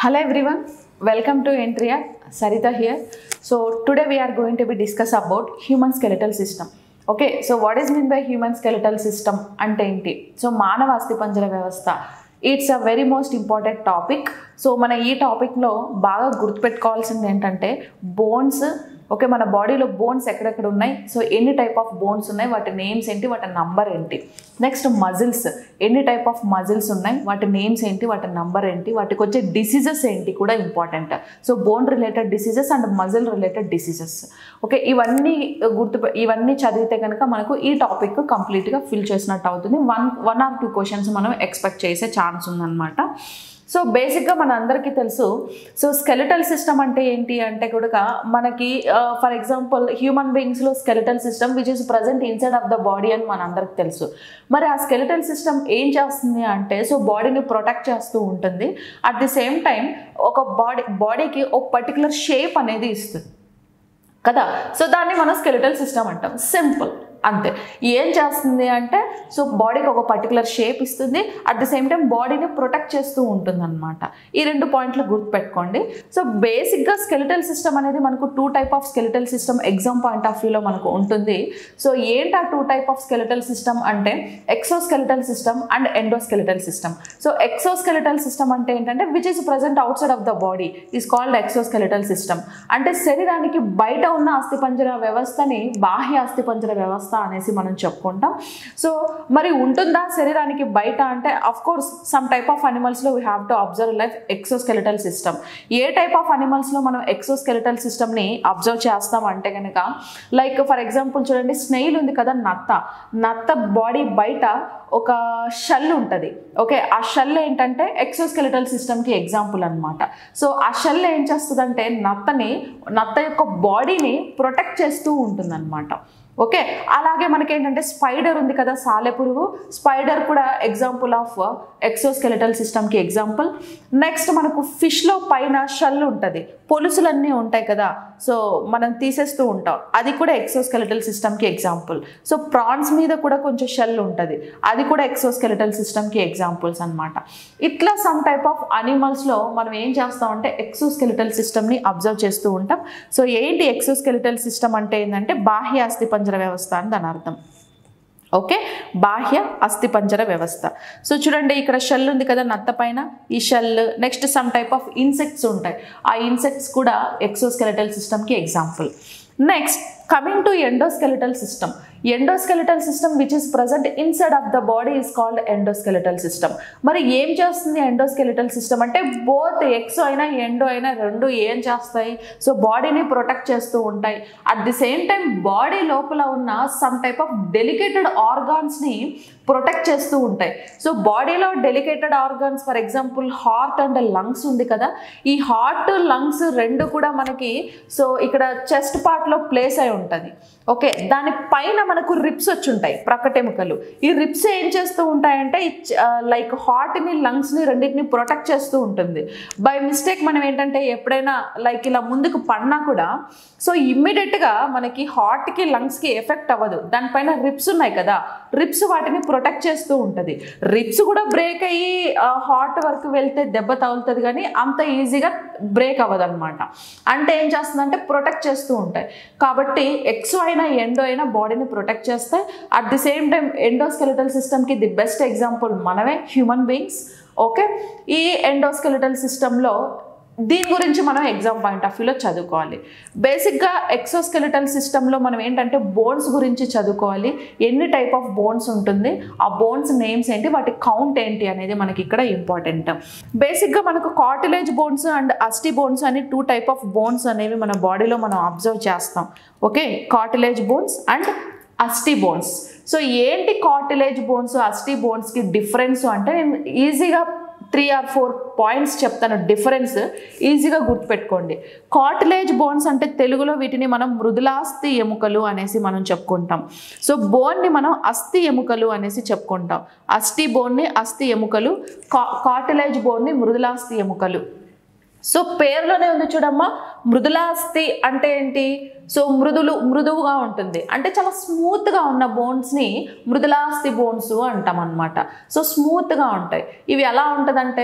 Hello everyone, welcome to Entria. Sarita here. So today we are going to be discuss about human skeletal system. Okay so what is mean by human skeletal system అంటే ఏంటి so మానవ అస్థిపంజర వ్యవస్థ it's a very most important topic so మన ఈ టాపిక్లో బాగా గుర్తుపెట్టుకోవాల్సింది ఏంటంటే బోన్స్ ఓకే మన బాడీలో బోన్స్ ఎక్కడెక్కడ ఉన్నాయి సో ఎన్ని టైప్ ఆఫ్ బోన్స్ ఉన్నాయి వాటి నేమ్స్ ఏంటి వాటి నంబర్ ఏంటి నెక్స్ట్ మజిల్స్ ఎన్ని టైప్ ఆఫ్ మజిల్స్ ఉన్నాయి వాటి నేమ్స్ ఏంటి వాటి నంబర్ ఏంటి వాటికి వచ్చే డిసీజెస్ ఏంటి కూడా important so bone related diseases and muscle related diseases okay ఇవన్నీ గుర్తు ఇవన్నీ చదివితే కనుక మనకు ఈ టాపిక్ కంప్లీట్గా ఫిల్ చేసినట్టు అవుతుంది one one or two questions మనం ఎక్స్పెక్ట్ చేసే ఛాన్స్ ఉందన్నమాట సో బేసిక్గా మన అందరికీ తెలుసు సో స్కెలిటల్ సిస్టమ్ అంటే ఏంటి అంటే కూడా మనకి ఫర్ ఎగ్జాంపుల్ హ్యూమన్ బీయింగ్స్లో skeletal system which is present inside of the body అని మన అందరికి తెలుసు మరి ఆ స్కెలిటల్ సిస్టమ్ ఏం చేస్తుంది అంటే సో బాడీని ప్రొటెక్ట్ చేస్తూ ఉంటుంది అట్ ది సేమ్ టైం ఒక బాడీ బాడీకి ఒక పర్టికులర్ షేప్ అనేది ఇస్తుంది కదా సో దాన్ని మనం స్కెలిటల్ సిస్టమ్ అంటాం సింపుల్ అంతే ఏం చేస్తుంది అంటే సో బాడీకి ఒక పర్టికులర్ షేప్ ఇస్తుంది అట్ ది సేమ్ టైం బాడీని ప్రొటెక్ట్ చేస్తూ ఉంటుంది అనమాట ఈ రెండు పాయింట్లు గుర్తుపెట్టుకోండి సో బేసిక్గా స్కెలిటల్ సిస్టమ్ అనేది మనకు two type of skeletal system exam point of వ్యూలో మనకు ఉంటుంది సో ఏంటి ఆ two type of skeletal system అంటే exoskeletal system and endoskeletal system so exoskeletal system అంటే ఏంటంటే which is present outside of the body is called exoskeletal system అంటే శరీరానికి బయట ఉన్న అస్థిపంజర వ్యవస్థని బాహ్య అస్థిపంజర వ్యవస్థ అనేసి మనం చెప్పుకుంటాం సో మరి ఉంటుందా శరీరానికి బయట అంటే of course some type of అనిమల్స్లో we have to observe like exoskeletal system ఏ టైప్ ఆఫ్ అనిమల్స్లో మనం ఎక్సోస్కెలిటల్ సిస్టమ్ని అబ్జర్వ్ చేస్తాం అంటే కనుక లైక్ ఫర్ ఎగ్జాంపుల్ చూడండి స్నేయిల్ ఉంది కదా నత్త నత్త బాడీ బయట ఒక షల్ ఉంటుంది ఓకే ఆ షల్ ఏంటంటే ఎక్సోస్కెలిటల్ సిస్టమ్కి ఎగ్జాంపుల్ అనమాట సో ఆ షల్ ఏం చేస్తుందంటే నత్తని నత్త యొక్క బాడీని ప్రొటెక్ట్ చేస్తూ ఉంటుందన్నమాట ఓకే అలాగే మనకి ఏంటంటే స్పైడర్ ఉంది కదా సాలెపురుగు స్పైడర్ కూడా ఎగ్జాంపుల్ ఆఫ్ ఎక్సోస్కెలిటల్ సిస్టమ్కి ఎగ్జాంపుల్ నెక్స్ట్ మనకు ఫిష్లో పైన షల్ ఉంటుంది పొలుసులన్నీ ఉంటాయి కదా సో మనం తీసేస్తూ ఉంటాం అది కూడా ఎక్సోస్కెలిటల్ సిస్టమ్కి ఎగ్జాంపుల్ సో ప్రాన్స్ మీద కూడా కొంచెం షెల్ ఉంటుంది అది కూడా ఎక్సోస్కెలిటల్ సిస్టమ్కి ఎగ్జాంపుల్స్ అనమాట ఇట్లా సమ్ టైప్ ఆఫ్ అనిమల్స్లో మనం ఏం చేస్తామంటే ఎక్సోస్కెలిటల్ సిస్టమ్ని అబ్జర్వ్ చేస్తూ ఉంటాం సో ఏంటి ఎక్సోస్కెలిటల్ సిస్టమ్ అంటే ఏంటంటే బాహ్య అస్థిపంజర వ్యవస్థ అని దాని అర్థం ఓకే బాహ్య అస్థిపంజర వ్యవస్థ సో చూడండి ఇక్కడ షెల్ ఉంది కదా నత్త పైన ఈ shell next some type of insects ఉంటాయి ఆ ఇన్సెక్ట్స్ కూడా ఎక్సోస్కెలిటల్ సిస్టమ్కి example next coming to endoskeletal system endoskeletal system which is present inside of the body is called endoskeletal system మరి ఏం చేస్తుంది ఎండోస్కెలిటల్ సిస్టమ్ అంటే బోత్ ఎక్సో అయినా endo అయినా రెండు ఏం చేస్తాయి సో బాడీని ప్రొటెక్ట్ చేస్తూ ఉంటాయి at the same time body లోపల ఉన్న సమ్ టైప్ ఆఫ్ డెలికేటెడ్ ఆర్గాన్స్ని ప్రొటెక్ట్ చేస్తూ ఉంటాయి సో బాడీలో delicated organs for example heart and lungs ఉంది కదా ఈ హార్ట్ లంగ్స్ రెండు కూడా మనకి సో ఇక్కడ చెస్ట్ పార్ట్లో ప్లేస్ అయి ఉంటుంది ఓకే దాని పైన మనకు రిప్స్ వచ్చి ఉంటాయి ప్రక్కటెముకలు ఈ రిప్స్ ఏం చేస్తూ ఉంటాయంటే లైక్ హార్ట్ని లంగ్స్ని రెండింటిని ప్రొటెక్ట్ చేస్తూ ఉంటుంది బై మిస్టేక్ మనం ఏంటంటే ఎప్పుడైనా లైక్ ఇలా ముందుకు పడినా కూడా సో ఇమ్మీడియట్గా మనకి హార్ట్కి లంగ్స్కి ఎఫెక్ట్ అవ్వదు దానిపైన రిప్స్ ఉన్నాయి కదా రిప్స్ వాటిని ప్రొటెక్ట్ చేస్తూ ఉంటుంది రిప్స్ కూడా బ్రేక్ అయ్యి హార్ట్ వరకు వెళ్తే దెబ్బ తగులుతుంది కానీ అంత ఈజీగా బ్రేక్ అవ్వదు అనమాట అంటే ఏం చేస్తుందంటే ప్రొటెక్ట్ చేస్తూ ఉంటాయి కాబట్టి ఎక్సో అయినా ఎండో అయినా బాడీని ప్రొటెక్ట్ చేస్తాయి at the same time endoskeletal సిస్టమ్కి ది బెస్ట్ ఎగ్జాంపుల్ మనమే హ్యూమన్ బీయింగ్స్ ఓకే ఈ ఎండోస్కెలిటల్ సిస్టంలో దీని గురించి మనం ఎగ్జామ్ పాయింట్ ఆఫ్ వ్యూలో చదువుకోవాలి బేసిక్గా ఎక్సోస్కెలిటల్ సిస్టంలో మనం ఏంటంటే బోన్స్ గురించి చదువుకోవాలి ఎన్ని టైప్ ఆఫ్ బోన్స్ ఉంటుంది ఆ బోన్స్ నేమ్స్ ఏంటి వాటి కౌంట్ ఏంటి అనేది మనకి ఇక్కడ ఇంపార్టెంట్ బేసిక్గా మనకు కార్టిలేజ్ బోన్స్ అండ్ అస్టి బోన్స్ అని టూ టైప్ ఆఫ్ బోన్స్ అనేవి మన బాడీలో మనం అబ్జర్వ్ చేస్తాం ఓకే కార్టిలేజ్ బోన్స్ అండ్ అస్టి బోన్స్ సో ఏంటి కార్టిలేజ్ బోన్స్ అస్టి బోన్స్కి డిఫరెన్స్ అంటే నేను ఈజీగా త్రీ ఆర్ ఫోర్ పాయింట్స్ చెప్తాను డిఫరెన్స్ ఈజీగా గుర్తుపెట్టుకోండి కార్టిలేజ్ బోన్స్ అంటే తెలుగులో వీటిని మనం మృదులాస్థి ఎముకలు అనేసి మనం చెప్పుకుంటాం సో బోన్ని మనం అస్థి ఎముకలు అనేసి చెప్పుకుంటాం అస్థి బోన్ని అస్థి ఎముకలు కా కార్టిలేజ్ బోన్ని మృదులాస్థి ఎముకలు సో పేరులోనే ఉంది చూడమ్మా మృదులాస్థి అంటే ఏంటి సో మృదులు మృదువుగా ఉంటుంది అంటే చాలా స్మూత్గా ఉన్న బోన్స్ని మృదులాస్థి బోన్స్ అంటాం అనమాట సో స్మూత్గా ఉంటాయి ఇవి ఎలా ఉంటుందంటే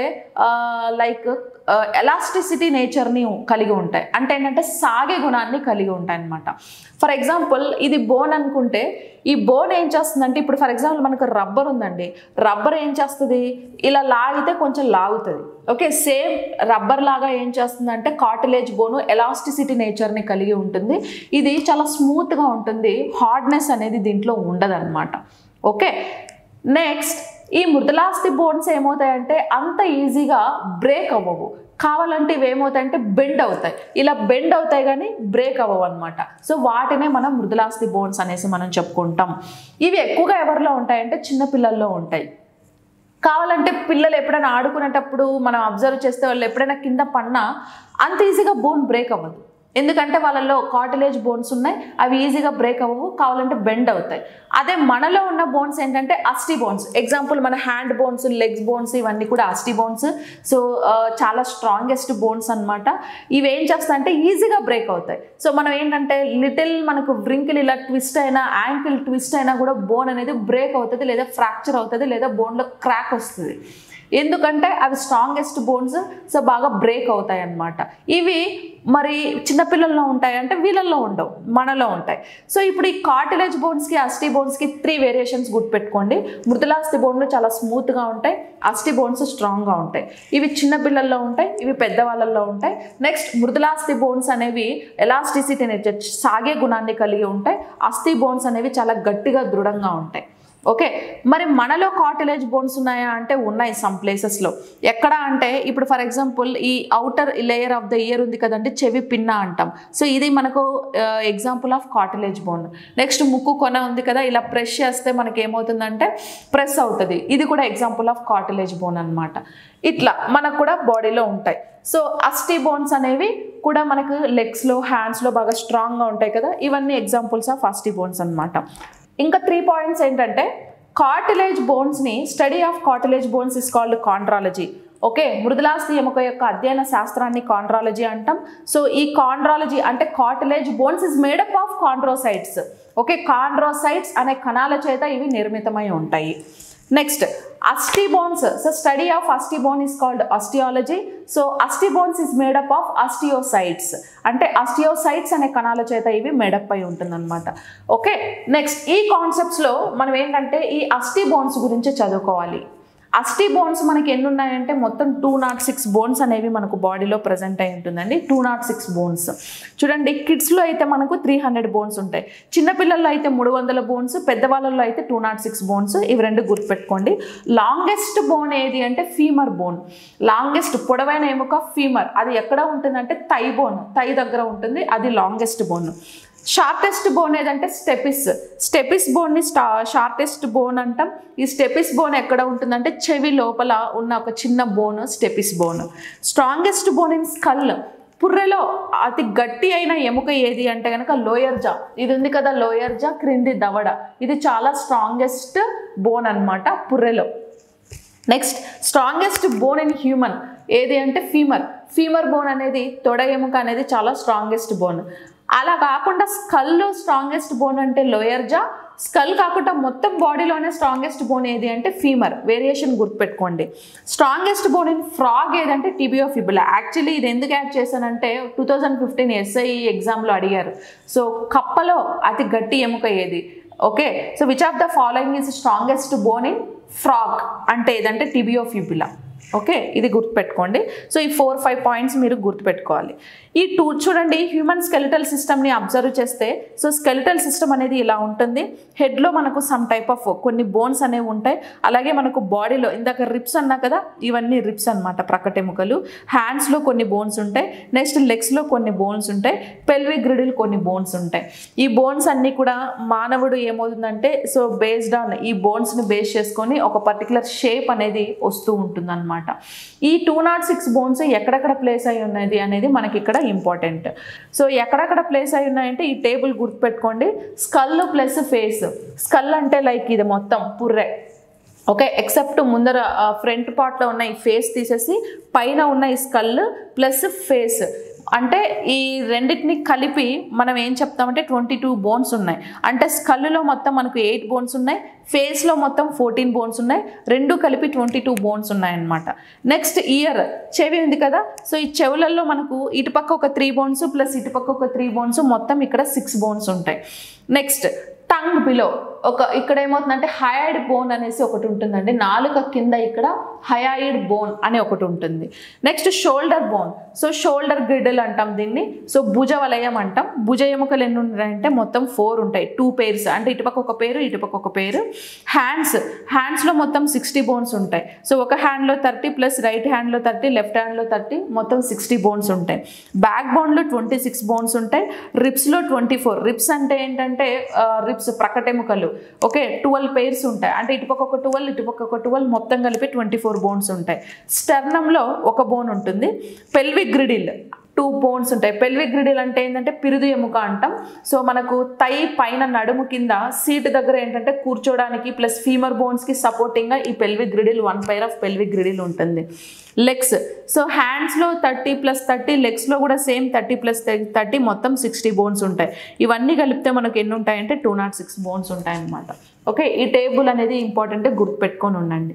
లైక్ ఎలాస్టిసిటీ నేచర్ని కలిగి ఉంటాయి అంటే ఏంటంటే సాగే గుణాన్ని కలిగి ఉంటాయి అనమాట ఫర్ ఎగ్జాంపుల్ ఇది బోన్ అనుకుంటే ఈ బోన్ ఏం చేస్తుందంటే ఇప్పుడు ఫర్ ఎగ్జాంపుల్ మనకు రబ్బర్ ఉందండి రబ్బర్ ఏం చేస్తుంది ఇలా లాగితే కొంచెం లాగుతుంది ఓకే సేమ్ రబ్బర్ లాగా ఏం చేస్తుందంటే కాటిలేజ్ బోను ఎలాస్టిసిటీ నేచర్ని కలిగి ఉంటుంది ఇది చాలా స్మూత్గా ఉంటుంది హార్డ్నెస్ అనేది దీంట్లో ఉండదన్నమాట ఓకే నెక్స్ట్ ఈ మృదులాస్థి బోన్స్ ఏమవుతాయంటే అంత ఈజీగా బ్రేక్ అవ్వవు కావాలంటే ఇవి ఏమవుతాయంటే బెండ్ అవుతాయి ఇలా బెండ్ అవుతాయి కానీ బ్రేక్ అవ్వవు అనమాట సో వాటినే మనం మృదులాస్థి బోన్స్ అనేసి మనం చెప్పుకుంటాం ఇవి ఎక్కువగా ఎవరిలో ఉంటాయంటే చిన్న పిల్లల్లో ఉంటాయి కావాలంటే పిల్లలు ఎప్పుడైనా ఆడుకునేటప్పుడు మనం అబ్జర్వ్ చేస్తే వాళ్ళు ఎప్పుడైనా కింద పడినా అంత ఈజీగా బోన్ బ్రేక్ అవ్వదు ఎందుకంటే వాళ్ళలో కాటిలేజ్ బోన్స్ ఉన్నాయి అవి ఈజీగా బ్రేక్ అవ్వవు కావాలంటే బెండ్ అవుతాయి అదే మనలో ఉన్న బోన్స్ ఏంటంటే అస్టి బోన్స్ ఎగ్జాంపుల్ మన హ్యాండ్ బోన్స్ లెగ్స్ బోన్స్ ఇవన్నీ కూడా అస్టి బోన్స్ సో చాలా స్ట్రాంగెస్ట్ బోన్స్ అనమాట ఇవి ఏం చేస్తాయంటే ఈజీగా బ్రేక్ అవుతాయి సో మనం ఏంటంటే లిటిల్ మనకు వ్రింకిల్ ఇలా ట్విస్ట్ అయినా యాంకిల్ ట్విస్ట్ అయినా కూడా బోన్ అనేది బ్రేక్ అవుతుంది లేదా ఫ్రాక్చర్ అవుతుంది లేదా బోన్లో క్రాక్ వస్తుంది ఎందుకంటే అవి స్ట్రాంగెస్ట్ బోన్స్ సో బాగా బ్రేక్ అవుతాయి అన్నమాట ఇవి మరి చిన్నపిల్లల్లో ఉంటాయి అంటే వీళ్ళల్లో ఉండవు మనలో ఉంటాయి సో ఇప్పుడు ఈ కార్టిలేజ్ బోన్స్కి అస్థి బోన్స్కి త్రీ వేరియేషన్స్ గుర్తుపెట్టుకోండి మృదులాస్థి బోన్లు చాలా స్మూత్గా ఉంటాయి అస్థి బోన్స్ స్ట్రాంగ్గా ఉంటాయి ఇవి చిన్నపిల్లల్లో ఉంటాయి ఇవి పెద్దవాళ్ళల్లో ఉంటాయి నెక్స్ట్ మృదులాస్థి బోన్స్ అనేవి ఎలాస్టిసిటీ నేచర్ సాగే గుణాన్ని కలిగి ఉంటాయి అస్థి బోన్స్ అనేవి చాలా గట్టిగా దృఢంగా ఉంటాయి ఓకే మరి మనలో కాటిలేజ్ బోన్స్ ఉన్నాయా అంటే ఉన్నాయి సమ్ ప్లేసెస్లో ఎక్కడ అంటే ఇప్పుడు ఫర్ ఎగ్జాంపుల్ ఈ outer layer of the ear ఉంది కదండి చెవి పిన్న అంటాం సో ఇది మనకు example of cartilage bone next ముక్కు కొన ఉంది కదా ఇలా ప్రెస్ చేస్తే మనకి ఏమవుతుందంటే ప్రెస్ అవుతుంది ఇది కూడా ఎగ్జాంపుల్ ఆఫ్ కాటిలేజ్ బోన్ అనమాట ఇట్లా మనకు కూడా బాడీలో ఉంటాయి సో అస్టి బోన్స్ అనేవి కూడా మనకు లెగ్స్లో హ్యాండ్స్లో బాగా స్ట్రాంగ్గా ఉంటాయి కదా ఇవన్నీ ఎగ్జాంపుల్స్ ఆఫ్ అస్టి బోన్స్ అనమాట ఇంకా త్రీ పాయింట్స్ ఏంటంటే కార్టిలేజ్ బోన్స్ని study of cartilage bones is called chondrology okay మృదులాస్థి ఎముక యొక్క అధ్యయన శాస్త్రాన్ని కాండ్రాలజీ అంటాం సో ఈ కాండ్రాలజీ అంటే cartilage bones is made up of chondrocytes okay chondrocytes అనే కణాల చేత ఇవి నిర్మితమై ఉంటాయి నెక్స్ట్ అస్టి బోన్స్ సో స్టడీ ఆఫ్ అస్టి bone is called osteology so అస్టి bones is made up of osteocytes అంటే అస్టియోసైట్స్ అనే కణాల చేత ఇవి మేడప్ అయి ఉంటుందన్నమాట ఓకే నెక్స్ట్ ఈ కాన్సెప్ట్స్లో మనం ఏంటంటే ఈ అస్టి బోన్స్ గురించి చదువుకోవాలి అస్టి బోన్స్ మనకి ఎన్ని ఉన్నాయంటే మొత్తం టూ నాట్ సిక్స్ బోన్స్ అనేవి మనకు బాడీలో ప్రజెంట్ అయి ఉంటుందండి టూ నాట్ సిక్స్ బోన్స్ చూడండి కిడ్స్లో అయితే మనకు త్రీ హండ్రెడ్ బోన్స్ ఉంటాయి చిన్నపిల్లల్లో అయితే మూడు వందల బోన్స్ పెద్దవాళ్ళల్లో అయితే టూ నాట్ సిక్స్ బోన్స్ ఇవి రెండు గుర్తుపెట్టుకోండి లాంగెస్ట్ బోన్ ఏది అంటే ఫీమర్ బోన్ లాంగెస్ట్ పొడవైన ఎముక ఫీమర్ అది ఎక్కడ ఉంటుందంటే తై బోన్ తై దగ్గర ఉంటుంది అది లాంగెస్ట్ బోన్ షార్టెస్ట్ బోన్ ఏదంటే స్టెపిస్ స్టెపిస్ బోన్ని స్టా షార్టెస్ట్ బోన్ అంటాం ఈ స్టెపిస్ బోన్ ఎక్కడ ఉంటుందంటే చెవి లోపల ఉన్న ఒక చిన్న bone stapes bone strongest bone in skull పుర్రెలో అతి గట్టి అయిన ఎముక ఏది అంటే కనుక లోయర్ జా ఇది ఉంది కదా లోయర్ జా క్రింది దవడ ఇది చాలా స్ట్రాంగెస్ట్ బోన్ అన్నమాట పుర్రెలో next strongest bone in human ఏది అంటే ఫీమర్ ఫీమర్ బోన్ అనేది తొడ ఎముక అనేది చాలా స్ట్రాంగెస్ట్ బోన్ అలా కాకుండా స్కల్లో స్ట్రాంగెస్ట్ బోన్ అంటే లోయర్ జా స్కల్ కాకుండా మొత్తం బాడీలోనే స్ట్రాంగెస్ట్ బోన్ ఏది అంటే ఫీమర్ వేరియేషన్ గుర్తుపెట్టుకోండి స్ట్రాంగెస్ట్ బోన్ ఇన్ ఫ్రాగ్ ఏదంటే టిబియో ఫిబులా యాక్చువల్లీ ఇది ఎందుకు యాడ్ చేశానంటే టూ థౌజండ్ ఫిఫ్టీన్ ఎస్ఐ ఎగ్జామ్లో అడిగారు సో కప్పలో అతి గట్టి ఎముక ఏది okay so which of the following is strongest bone in frog అంటే ఏదంటే టిబియో ఫిబులా ఓకే ఇది గుర్తుపెట్టుకోండి సో ఈ ఫోర్ ఫైవ్ పాయింట్స్ మీరు గుర్తుపెట్టుకోవాలి ఈ టూ చూడండి హ్యూమన్ స్కెలిటల్ సిస్టమ్ని అబ్జర్వ్ చేస్తే సో స్కెలిటల్ సిస్టమ్ అనేది ఇలా ఉంటుంది హెడ్లో మనకు సమ్ టైప్ ఆఫ్ కొన్ని బోన్స్ అనేవి ఉంటాయి అలాగే మనకు బాడీలో ఇందాక రిప్స్ అన్నా కదా ఇవన్నీ రిప్స్ అనమాట ప్రకటెముకలు హ్యాండ్స్లో కొన్ని బోన్స్ ఉంటాయి నెక్స్ట్ లెగ్స్లో కొన్ని బోన్స్ ఉంటాయి పెల్విక్ గ్రిడిల్ కొన్ని బోన్స్ ఉంటాయి ఈ బోన్స్ అన్నీ కూడా మానవుడు ఏమవుతుందంటే సో బేస్డ్ ఆన్ ఈ బోన్స్ని బేస్ చేసుకొని ఒక పర్టికులర్ షేప్ అనేది వస్తూ ఉంటుంది అనమాట ఈ టూ నాట్ సిక్స్ బోన్స్ ఎక్కడెక్కడ ప్లేస్ అయి ఉన్నది అనేది మనకి ఇక్కడ ఇంపార్టెంట్ సో ఎక్కడెక్కడ ప్లేస్ అయి ఉన్నాయంటే ఈ టేబుల్ గుర్తుపెట్టుకోండి స్కల్ ప్లస్ ఫేస్ స్కల్ అంటే లైక్ ఇది మొత్తం పుర్రె ఓకే ఎక్సెప్ట్ ముందర ఫ్రంట్ పార్ట్లో ఉన్న ఈ ఫేస్ తీసేసి పైన ఉన్న ఈ స్కల్ ప్లస్ ఫేస్ అంటే ఈ రెండింటిని కలిపి మనం ఏం చెప్తామంటే ట్వంటీ టూ బోన్స్ ఉన్నాయి అంటే స్కల్లులో మొత్తం మనకు ఎయిట్ బోన్స్ ఉన్నాయి ఫేస్లో మొత్తం ఫోర్టీన్ బోన్స్ ఉన్నాయి రెండు కలిపి ట్వంటీ టూ బోన్స్ ఉన్నాయన్నమాట నెక్స్ట్ ఇయర్ చెవి ఉంది కదా సో ఈ చెవులలో మనకు ఇటుపక్క ఒక త్రీ బోన్స్ ప్లస్ ఇటుపక్క ఒక త్రీ బోన్స్ మొత్తం ఇక్కడ సిక్స్ బోన్స్ ఉంటాయి నెక్స్ట్ టంగ్ బిలో ఒక ఇక్కడ ఏమవుతుందంటే హయాయిడ్ బోన్ అనేసి ఒకటి ఉంటుందండి నాలుక కింద ఇక్కడ హయాయిడ్ బోన్ అని ఒకటి ఉంటుంది next shoulder bone so shoulder girdle అంటాం దీన్ని సో భుజ వలయం అంటాం భుజ ఎముకలు ఎన్ని ఉంటాయంటే మొత్తం ఫోర్ ఉంటాయి టూ పేర్స్ అంటే ఇటుపక్క ఒక పేరు ఇటుపక్క ఒక పేరు హ్యాండ్స్ హ్యాండ్స్లో మొత్తం సిక్స్టీ బోన్స్ ఉంటాయి సో ఒక హ్యాండ్లో థర్టీ ప్లస్ రైట్ హ్యాండ్లో థర్టీ లెఫ్ట్ హ్యాండ్లో థర్టీ మొత్తం సిక్స్టీ బోన్స్ ఉంటాయి బ్యాక్ బోన్లో ట్వంటీ సిక్స్ బోన్స్ ఉంటాయి రిప్స్లో ట్వంటీ ఫోర్ రిప్స్ అంటే ఏంటంటే రిప్స్ ప్రకటెముకలు ఓకే ట్వెల్వ్ పేర్స్ ఉంటాయి అంటే ఇటుపక్క ఒక ట్వెల్వ్ ఇటుపక్క ఒక ట్వెల్వ్ మొత్తం కలిపి ట్వంటీ ఫోర్ బోన్స్ ఉంటాయి స్టర్నంలో ఒక బోన్ ఉంటుంది పెల్విక్ గ్రిడిల్ టూ బోన్స్ ఉంటాయి పెల్విక్ గ్రిడిల్ అంటే ఏంటంటే పిరుదు ఎముక అంటాం సో మనకు తై పైన నడుము కింద సీట్ దగ్గర ఏంటంటే కూర్చోడానికి ప్లస్ ఫీమర్ బోన్స్కి సపోర్టింగ్గా ఈ pelvic girdle one pair of pelvic girdle ఉంటుంది లెగ్స్ సో హ్యాండ్స్లో థర్టీ ప్లస్ థర్టీ లెగ్స్లో కూడా సేమ్ థర్టీ ప్లస్ థర్టీ మొత్తం సిక్స్టీ బోన్స్ ఉంటాయి ఇవన్నీ కలిపితే మనకు ఎన్ని ఉంటాయంటే టూ నాట్ సిక్స్ బోన్స్ ఉంటాయి అన్నమాట ఓకే ఈ టేబుల్ అనేది ఇంపార్టెంట్ గుర్తుపెట్టుకొని ఉండండి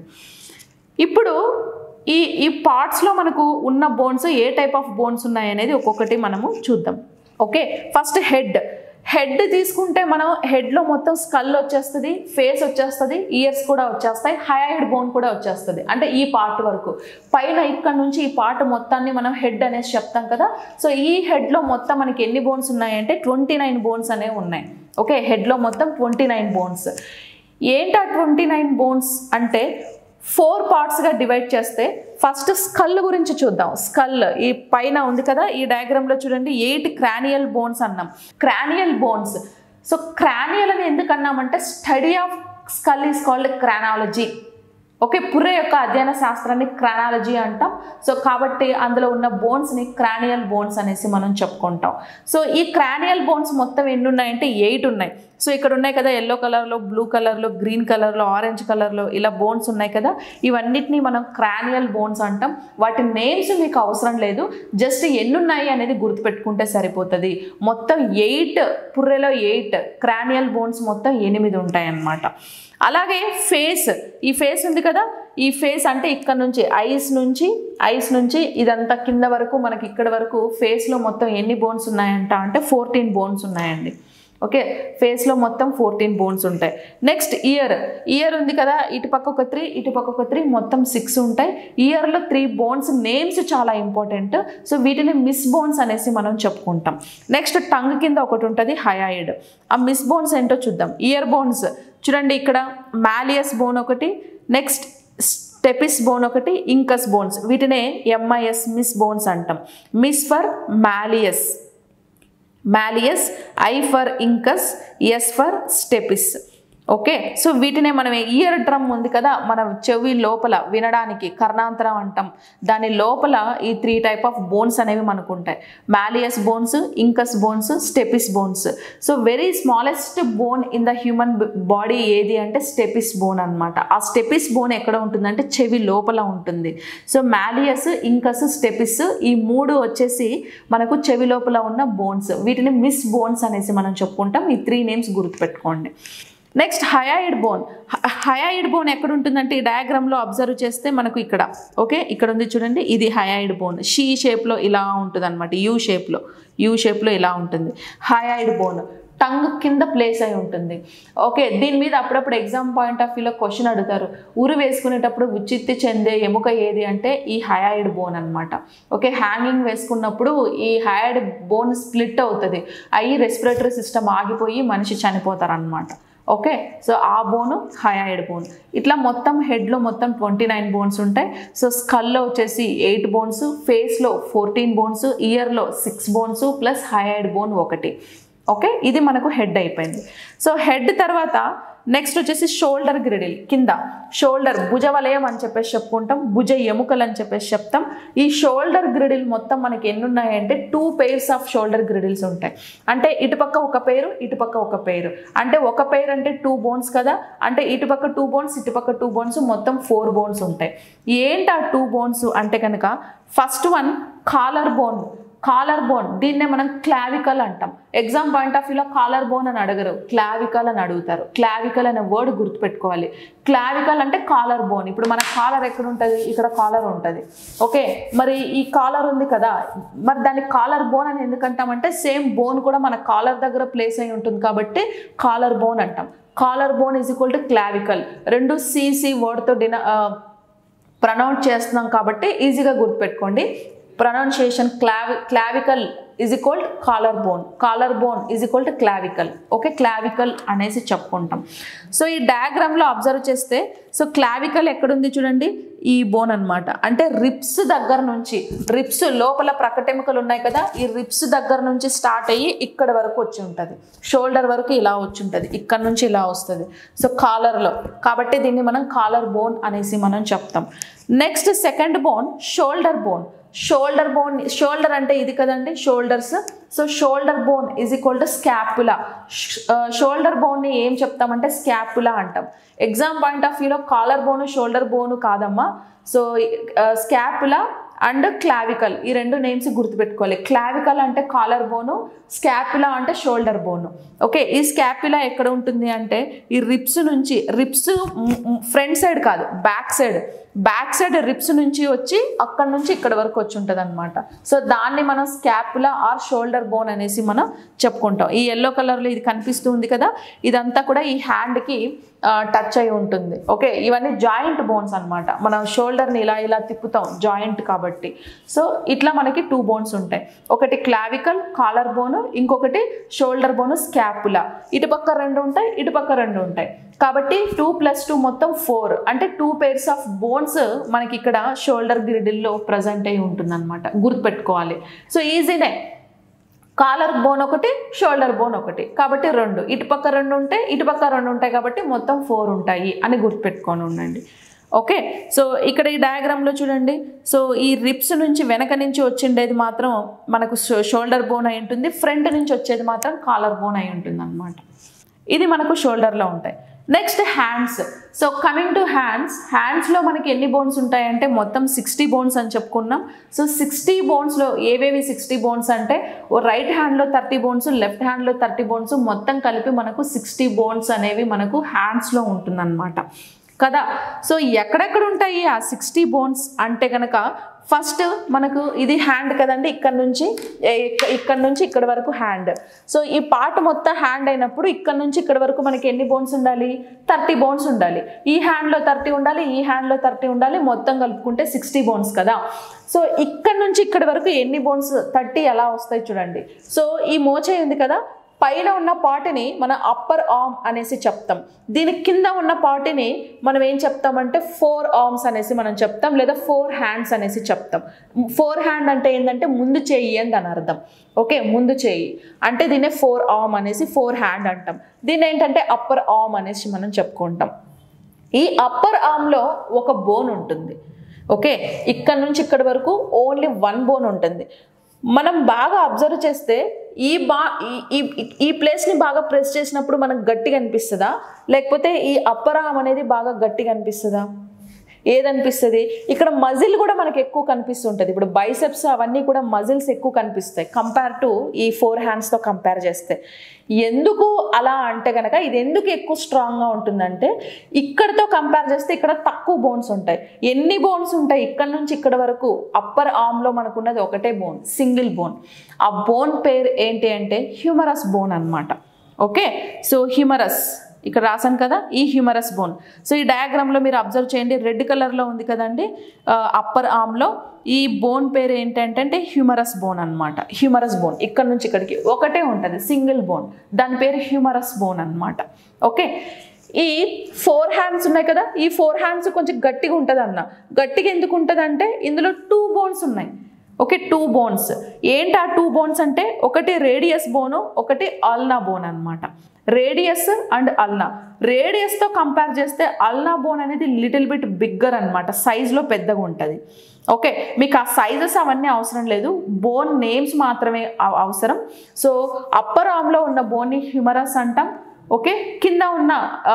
ఇప్పుడు ఈ ఈ పార్ట్స్లో మనకు ఉన్న బోన్స్ ఏ టైప్ ఆఫ్ బోన్స్ ఉన్నాయి అనేది ఒక్కొక్కటి మనము చూద్దాం ఓకే ఫస్ట్ హెడ్ హెడ్ తీసుకుంటే మనం హెడ్లో మొత్తం స్కల్ వచ్చేస్తుంది ఫేస్ వచ్చేస్తుంది ఇయర్స్ కూడా వచ్చేస్తాయి హైడ్ బోన్ కూడా వచ్చేస్తుంది అంటే ఈ పార్ట్ వరకు పైన ఇక్కడ నుంచి ఈ పార్ట్ మొత్తాన్ని మనం హెడ్ అనేసి చెప్తాం కదా సో ఈ హెడ్లో మొత్తం మనకి ఎన్ని బోన్స్ ఉన్నాయంటే ట్వంటీ నైన్ బోన్స్ అనేవి ఉన్నాయి ఓకే హెడ్లో మొత్తం ట్వంటీ నైన్ బోన్స్ ఏంటి ఆ ట్వంటీ నైన్ బోన్స్ అంటే ఫోర్ పార్ట్స్గా డివైడ్ చేస్తే ఫస్ట్ స్కల్ గురించి చూద్దాం స్కల్ ఈ పైన ఉంది కదా ఈ డయాగ్రామ్లో చూడండి ఎయిట్ క్రానియల్ బోన్స్ అన్నాం క్రానియల్ బోన్స్ సో క్రానియల్ అని ఎందుకు అన్నామంటే study of skull is called craniology okay పుర్రె యొక్క అధ్యయన శాస్త్రాన్ని క్రానాలజీ అంటాం సో కాబట్టి అందులో ఉన్న బోన్స్ని క్రానియల్ బోన్స్ అనేసి మనం చెప్పుకుంటాం సో ఈ క్రానియల్ బోన్స్ మొత్తం ఎన్ని ఉన్నాయంటే ఎయిట్ ఉన్నాయి సో ఇక్కడ ఉన్నాయి కదా ఎల్లో కలర్లో బ్లూ కలర్లో గ్రీన్ కలర్లో ఆరెంజ్ కలర్లో ఇలా బోన్స్ ఉన్నాయి కదా ఇవన్నిటిని మనం క్రానియల్ బోన్స్ అంటాం వాటి నేమ్స్ మీకు అవసరం లేదు జస్ట్ ఎన్ని ఉన్నాయి అనేది గుర్తుపెట్టుకుంటే సరిపోతుంది మొత్తం ఎయిట్ పుర్రెలో ఎయిట్ క్రానియల్ బోన్స్ మొత్తం ఎనిమిది ఉంటాయి అన్నమాట అలాగే ఫేస్ ఈ ఫేస్ ఉంది కదా ఈ ఫేస్ అంటే ఇక్కడ నుంచి ఐస్ నుంచి ఐస్ నుంచి ఇదంతా కింద వరకు మనకి ఇక్కడ వరకు ఫేస్లో మొత్తం ఎన్ని బోన్స్ ఉన్నాయంట అంటే ఫోర్టీన్ బోన్స్ ఉన్నాయండి ఓకే ఫేస్లో మొత్తం ఫోర్టీన్ బోన్స్ ఉంటాయి నెక్స్ట్ ఇయర్ ఇయర్ ఉంది కదా ఇటు పక్క ఒక త్రీ ఇటు పక్క ఒక త్రీ మొత్తం సిక్స్ ఉంటాయి ఇయర్లో త్రీ బోన్స్ నేమ్స్ చాలా ఇంపార్టెంట్ సో వీటిని మిస్ బోన్స్ అనేసి మనం చెప్పుకుంటాం నెక్స్ట్ టంగ్ కింద ఒకటి ఉంటుంది హయాయిడ్ ఆ మిస్ బోన్స్ ఏంటో చూద్దాం ఇయర్ బోన్స్ చూడండి ఇక్కడ మాలియస్ బోన్ ఒకటి నెక్స్ట్ స్టెపిస్ బోన్ ఒకటి ఇంకస్ బోన్స్ వీటినే ఎంఐఎస్ మిస్ బోన్స్ అంటాం MIS for malleus malleus I for incus S for stapes okay so వీటినే మనం ఇయర్ డ్రమ్ ఉంది కదా మన చెవి లోపల వినడానికి కర్ణాంతరం అంటాం దాని లోపల ఈ త్రీ టైప్ ఆఫ్ బోన్స్ అనేవి మనకు ఉంటాయి malleus bones incus bones stapes bones so very smallest bone in the human body ఏది అంటే స్టెపిస్ బోన్ అనమాట ఆ స్టెపిస్ బోన్ ఎక్కడ ఉంటుందంటే చెవి లోపల ఉంటుంది సో మాలియస్ ఇంకస్ స్టెపిస్ ఈ మూడు వచ్చేసి మనకు చెవి లోపల ఉన్న బోన్స్ వీటిని మిస్ బోన్స్ అనేసి మనం చెప్పుకుంటాం ఈ త్రీ నేమ్స్ గుర్తుపెట్టుకోండి next hyoid bone hyoid bone ఎక్కడ ఉంటుందంటే ఈ డయాగ్రామ్లో అబ్జర్వ్ చేస్తే మనకు ఇక్కడ ఓకే ఇక్కడ ఉంది చూడండి ఇది హయాయిడ్ బోన్ షీ షేప్లో ఇలా ఉంటుంది అనమాట యూ షేప్లో యూ షేప్లో ఇలా ఉంటుంది హయాయిడ్ బోన్ టంగ్ కింద ప్లేస్ అయి ఉంటుంది ఓకే దీని మీద అప్పుడప్పుడు ఎగ్జామ్ పాయింట్ ఆఫ్ వ్యూలో క్వశ్చన్ అడుగుతారు ఊరు వేసుకునేటప్పుడు ఉచిత్తి చెందే ఎముక ఏది అంటే ఈ హయాయిడ్ బోన్ అనమాట ఓకే హ్యాంగింగ్ వేసుకున్నప్పుడు ఈ హయాయిడ్ బోన్ స్ప్లిట్ అవుతుంది అయ్యి రెస్పిరేటరీ సిస్టమ్ ఆగిపోయి మనిషి చనిపోతారు అనమాట ఓకే సో ఆ బోను హయాయిడ్ బోన్ ఇట్లా మొత్తం హెడ్లో మొత్తం ట్వంటీ నైన్ బోన్స్ ఉంటాయి సో స్కల్లో వచ్చేసి ఎయిట్ బోన్స్ ఫేస్లో ఫోర్టీన్ బోన్స్ ఇయర్లో six bones plus hyoid bone ఒకటి ఓకే ఇది మనకు హెడ్ అయిపోయింది సో హెడ్ తర్వాత నెక్స్ట్ వచ్చేసి షోల్డర్ గ్రిడిల్ కింద షోల్డర్ భుజ వలయం అని చెప్పేసి చెప్పుకుంటాం భుజ ఎముకలు అని చెప్పేసి చెప్తాం ఈ షోల్డర్ గ్రిడిల్ మొత్తం మనకి ఎన్ని ఉన్నాయంటే two pairs of shoulder girdles ఉంటాయి అంటే ఇటుపక్క ఒక పేరు ఇటుపక్క ఒక పేరు అంటే ఒక పేరు అంటే టూ బోన్స్ కదా అంటే ఇటుపక్క టూ బోన్స్ ఇటుపక్క టూ బోన్స్ మొత్తం ఫోర్ బోన్స్ ఉంటాయి ఏంటి ఆ టూ బోన్స్ అంటే కనుక first one collar bone collar bone దీన్నే మనం క్లావికల్ అంటాం ఎగ్జామ్ పాయింట్ ఆఫ్ వ్యూలో కాలర్ బోన్ అని అడగరు క్లావికల్ అని అడుగుతారు క్లావికల్ అనే వర్డ్ గుర్తుపెట్టుకోవాలి క్లావికల్ అంటే కాలర్ బోన్ ఇప్పుడు మన కాలర్ ఎక్కడ ఉంటుంది ఇక్కడ కాలర్ ఉంటుంది ఓకే మరి ఈ కాలర్ ఉంది కదా మరి దాన్ని కాలర్ బోన్ అని ఎందుకంటామంటే సేమ్ బోన్ కూడా మన కాలర్ దగ్గర ప్లేస్ అయి ఉంటుంది కాబట్టి కాలర్ బోన్ అంటాం collar bone is equal to clavicle రెండు సిసి వర్డ్తో డిన ప్రొనౌన్స్ చేస్తున్నాం కాబట్టి ఈజీగా గుర్తుపెట్టుకోండి ప్రొనౌన్సియేషన్ క్లావి clavicle is equal collar bone collar bone is equal to clavicle okay clavicle అనేసి చెప్పుకుంటాం సో ఈ డయాగ్రామ్లో అబ్జర్వ్ చేస్తే సో క్లావికల్ ఎక్కడుంది చూడండి ఈ బోన్ అన్నమాట అంటే రిప్స్ దగ్గర నుంచి రిప్స్ లోపల ప్రకటెముకలు ఉన్నాయి కదా ఈ రిప్స్ దగ్గర నుంచి స్టార్ట్ అయ్యి ఇక్కడ వరకు వచ్చి ఉంటుంది షోల్డర్ వరకు ఇలా వచ్చి ఉంటుంది ఇక్కడ నుంచి ఇలా వస్తుంది సో కాలర్లో కాబట్టి దీన్ని మనం కాలర్ బోన్ అనేసి మనం చెప్తాం next second bone shoulder bone shoulder bone shoulder అంటే ఇది కదండి shoulders so shoulder bone is equal to scapula shoulder బోన్ని ఏం చెప్తామంటే స్కాపులా అంటాం ఎగ్జామ్ పాయింట్ ఆఫ్ వ్యూలో కాలర్ బోను షోల్డర్ బోను కాదమ్మా సో స్కాపులా అండ్ క్లావికల్ ఈ రెండు నేమ్స్ గుర్తుపెట్టుకోవాలి క్లావికల్ అంటే కాలర్ బోను స్కాపులా అంటే షోల్డర్ బోను ఓకే ఈ స్కాపులా ఎక్కడ ఉంటుంది అంటే ఈ రిప్స్ నుంచి రిప్స్ ఫ్రంట్ సైడ్ కాదు back side back side ribs నుంచి వచ్చి అక్కడ నుంచి ఇక్కడ వరకు వచ్చి ఉంటుంది అనమాట సో దాన్ని మనం స్కాపులా ఆర్ షోల్డర్ బోన్ అనేసి మనం చెప్పుకుంటాం ఈ ఎల్లో కలర్లో ఇది కనిపిస్తుంది కదా ఇదంతా కూడా ఈ హ్యాండ్కి టచ్ అయి ఉంటుంది ఓకే ఇవన్నీ జాయింట్ బోన్స్ అనమాట మనం షోల్డర్ని ఇలా ఇలా తిప్పుతాం జాయింట్ కాబట్టి సో ఇట్లా మనకి టూ బోన్స్ ఉంటాయి ఒకటి క్లావికల్ కాలర్ బోన్ ఇంకొకటి షోల్డర్ బోన్ స్కాపులా ఇటుపక్క రెండు ఉంటాయి ఇటుపక్క రెండు ఉంటాయి కాబట్టి టూ ప్లస్ టూ మొత్తం ఫోర్ అంటే టూ పేర్స్ ఆఫ్ బోన్స్ మనకి ఇక్కడ షోల్డర్ గ్రిడిల్లో ప్రజెంట్ అయి ఉంటుంది అనమాట గుర్తుపెట్టుకోవాలి సో ఈజీనే కాలర్ బోన్ ఒకటి షోల్డర్ బోన్ ఒకటి కాబట్టి రెండు ఇటుపక్క రెండు ఉంటాయి ఇటుపక్క రెండు ఉంటాయి కాబట్టి మొత్తం ఫోర్ ఉంటాయి అని గుర్తుపెట్టుకొని ఉండండి ఓకే సో ఇక్కడ ఈ డయాగ్రామ్లో చూడండి సో ఈ రిప్స్ నుంచి వెనక నుంచి వచ్చిండేది మాత్రం మనకు షోల్డర్ బోన్ అయి ఉంటుంది ఫ్రంట్ నుంచి వచ్చేది మాత్రం కాలర్ బోన్ అయి ఉంటుంది అనమాట ఇది మనకు షోల్డర్లో ఉంటాయి next hands so coming to hands హ్యాండ్స్లో మనకి ఎన్ని బోన్స్ ఉంటాయంటే మొత్తం సిక్స్టీ బోన్స్ అని చెప్పుకున్నాం సో సిక్స్టీ బోన్స్లో ఏవేవి సిక్స్టీ బోన్స్ అంటే ఓ రైట్ హ్యాండ్లో థర్టీ బోన్స్ లెఫ్ట్ హ్యాండ్లో థర్టీ బోన్స్ మొత్తం కలిపి మనకు సిక్స్టీ బోన్స్ అనేవి మనకు హ్యాండ్స్లో ఉంటుందన్నమాట కదా సో ఎక్కడెక్కడ ఉంటాయి ఆ సిక్స్టీ బోన్స్ అంటే కనుక ఫస్ట్ మనకు ఇది హ్యాండ్ కదండి ఇక్కడ నుంచి ఇక్కడ నుంచి ఇక్కడ వరకు హ్యాండ్ సో ఈ పార్ట్ మొత్తం హ్యాండ్ అయినప్పుడు ఇక్కడ నుంచి ఇక్కడ వరకు మనకి ఎన్ని బోన్స్ ఉండాలి థర్టీ బోన్స్ ఉండాలి ఈ హ్యాండ్లో థర్టీ ఉండాలి ఈ హ్యాండ్లో థర్టీ ఉండాలి మొత్తం కలుపుకుంటే సిక్స్టీ బోన్స్ కదా సో ఇక్కడ నుంచి ఇక్కడ వరకు ఎన్ని బోన్స్ థర్టీ ఎలా వస్తాయి చూడండి సో ఈ మోచే ఉంది కదా పైన ఉన్న పార్ట్ని మనం అప్పర్ ఆర్మ్ అనేసి చెప్తాం దీని కింద ఉన్న పార్ట్ని మనం ఏం చెప్తామంటే ఫోర్ ఆర్మ్స్ అనేసి మనం చెప్తాం లేదా ఫోర్ హ్యాండ్స్ అనేసి చెప్తాం ఫోర్ హ్యాండ్ అంటే ఏంటంటే ముందు చేయి అని దాని అర్థం ఓకే ముందు చేయి అంటే దీన్నే ఫోర్ ఆర్మ్ అనేసి ఫోర్ హ్యాండ్ అంటాం దీన్ని ఏంటంటే అప్పర్ ఆర్మ్ అనేసి మనం చెప్పుకుంటాం ఈ అప్పర్ ఆర్మ్లో ఒక బోన్ ఉంటుంది ఓకే ఇక్కడ నుంచి ఇక్కడ వరకు ఓన్లీ వన్ బోన్ ఉంటుంది మనం బాగా అబ్జర్వ్ చేస్తే ఈ బా ఈ ఈ ప్లేస్ని బాగా ప్రెస్ చేసినప్పుడు మనకు గట్టిగా అనిపిస్తుందా లేకపోతే ఈ అప్పర్ ఆర్మ్ అనేది బాగా గట్టిగా అనిపిస్తుందా ఏదనిపిస్తుంది ఇక్కడ మజిల్ కూడా మనకి ఎక్కువ కనిపిస్తుంటుంది ఇప్పుడు బైసెప్స్ అవన్నీ కూడా మజిల్స్ ఎక్కువ కనిపిస్తాయి కంపేర్ టు ఈ ఫోర్ హ్యాండ్స్తో కంపేర్ చేస్తే ఎందుకు అలా అంటే కనుక ఇది ఎందుకు ఎక్కువ స్ట్రాంగ్గా ఉంటుందంటే ఇక్కడతో కంపేర్ చేస్తే ఇక్కడ తక్కువ బోన్స్ ఉంటాయి ఎన్ని బోన్స్ ఉంటాయి ఇక్కడ నుంచి ఇక్కడ వరకు అప్పర్ ఆర్మ్లో మనకున్నది ఒకటే బోన్ సింగిల్ బోన్ ఆ బోన్ పేరు ఏంటి అంటే హ్యూమరస్ బోన్ అనమాట ఓకే సో హ్యూమరస్ ఇక్కడ రాశాను కదా ఈ హ్యూమరస్ బోన్ సో ఈ డయాగ్రామ్లో మీరు అబ్జర్వ్ చేయండి రెడ్ కలర్లో ఉంది కదండి అప్పర్ ఆర్మ్లో ఈ బోన్ పేరు ఏంటంటే హ్యూమరస్ బోన్ అనమాట హ్యూమరస్ బోన్ ఇక్కడ నుంచి ఇక్కడికి ఒకటే ఉంటుంది సింగిల్ బోన్ దాని పేరు హ్యూమరస్ బోన్ అనమాట ఓకే ఈ ఫోర్ హ్యాండ్స్ ఉన్నాయి కదా ఈ ఫోర్ హ్యాండ్స్ కొంచెం గట్టిగా ఉంటుంది అన్న గట్టిగా ఎందుకు ఉంటుంది అంటే ఇందులో టూ బోన్స్ ఉన్నాయి ఓకే టూ బోన్స్ ఏంటి ఆ టూ బోన్స్ అంటే ఒకటి రేడియస్ బోను ఒకటి అల్నా బోన్ అనమాట రేడియస్ అండ్ అల్నా రేడియస్తో కంపేర్ చేస్తే అల్నా బోన్ అనేది లిటిల్ బిట్ బిగ్గర్ అనమాట సైజులో పెద్దగా ఉంటుంది ఓకే మీకు ఆ సైజెస్ అవన్నీ అవసరం లేదు బోన్ నేమ్స్ మాత్రమే అవసరం సో అప్పర్ ఆర్మ్లో ఉన్న బోన్ని హ్యూమరస్ అంటాం ఓకే కింద ఉన్న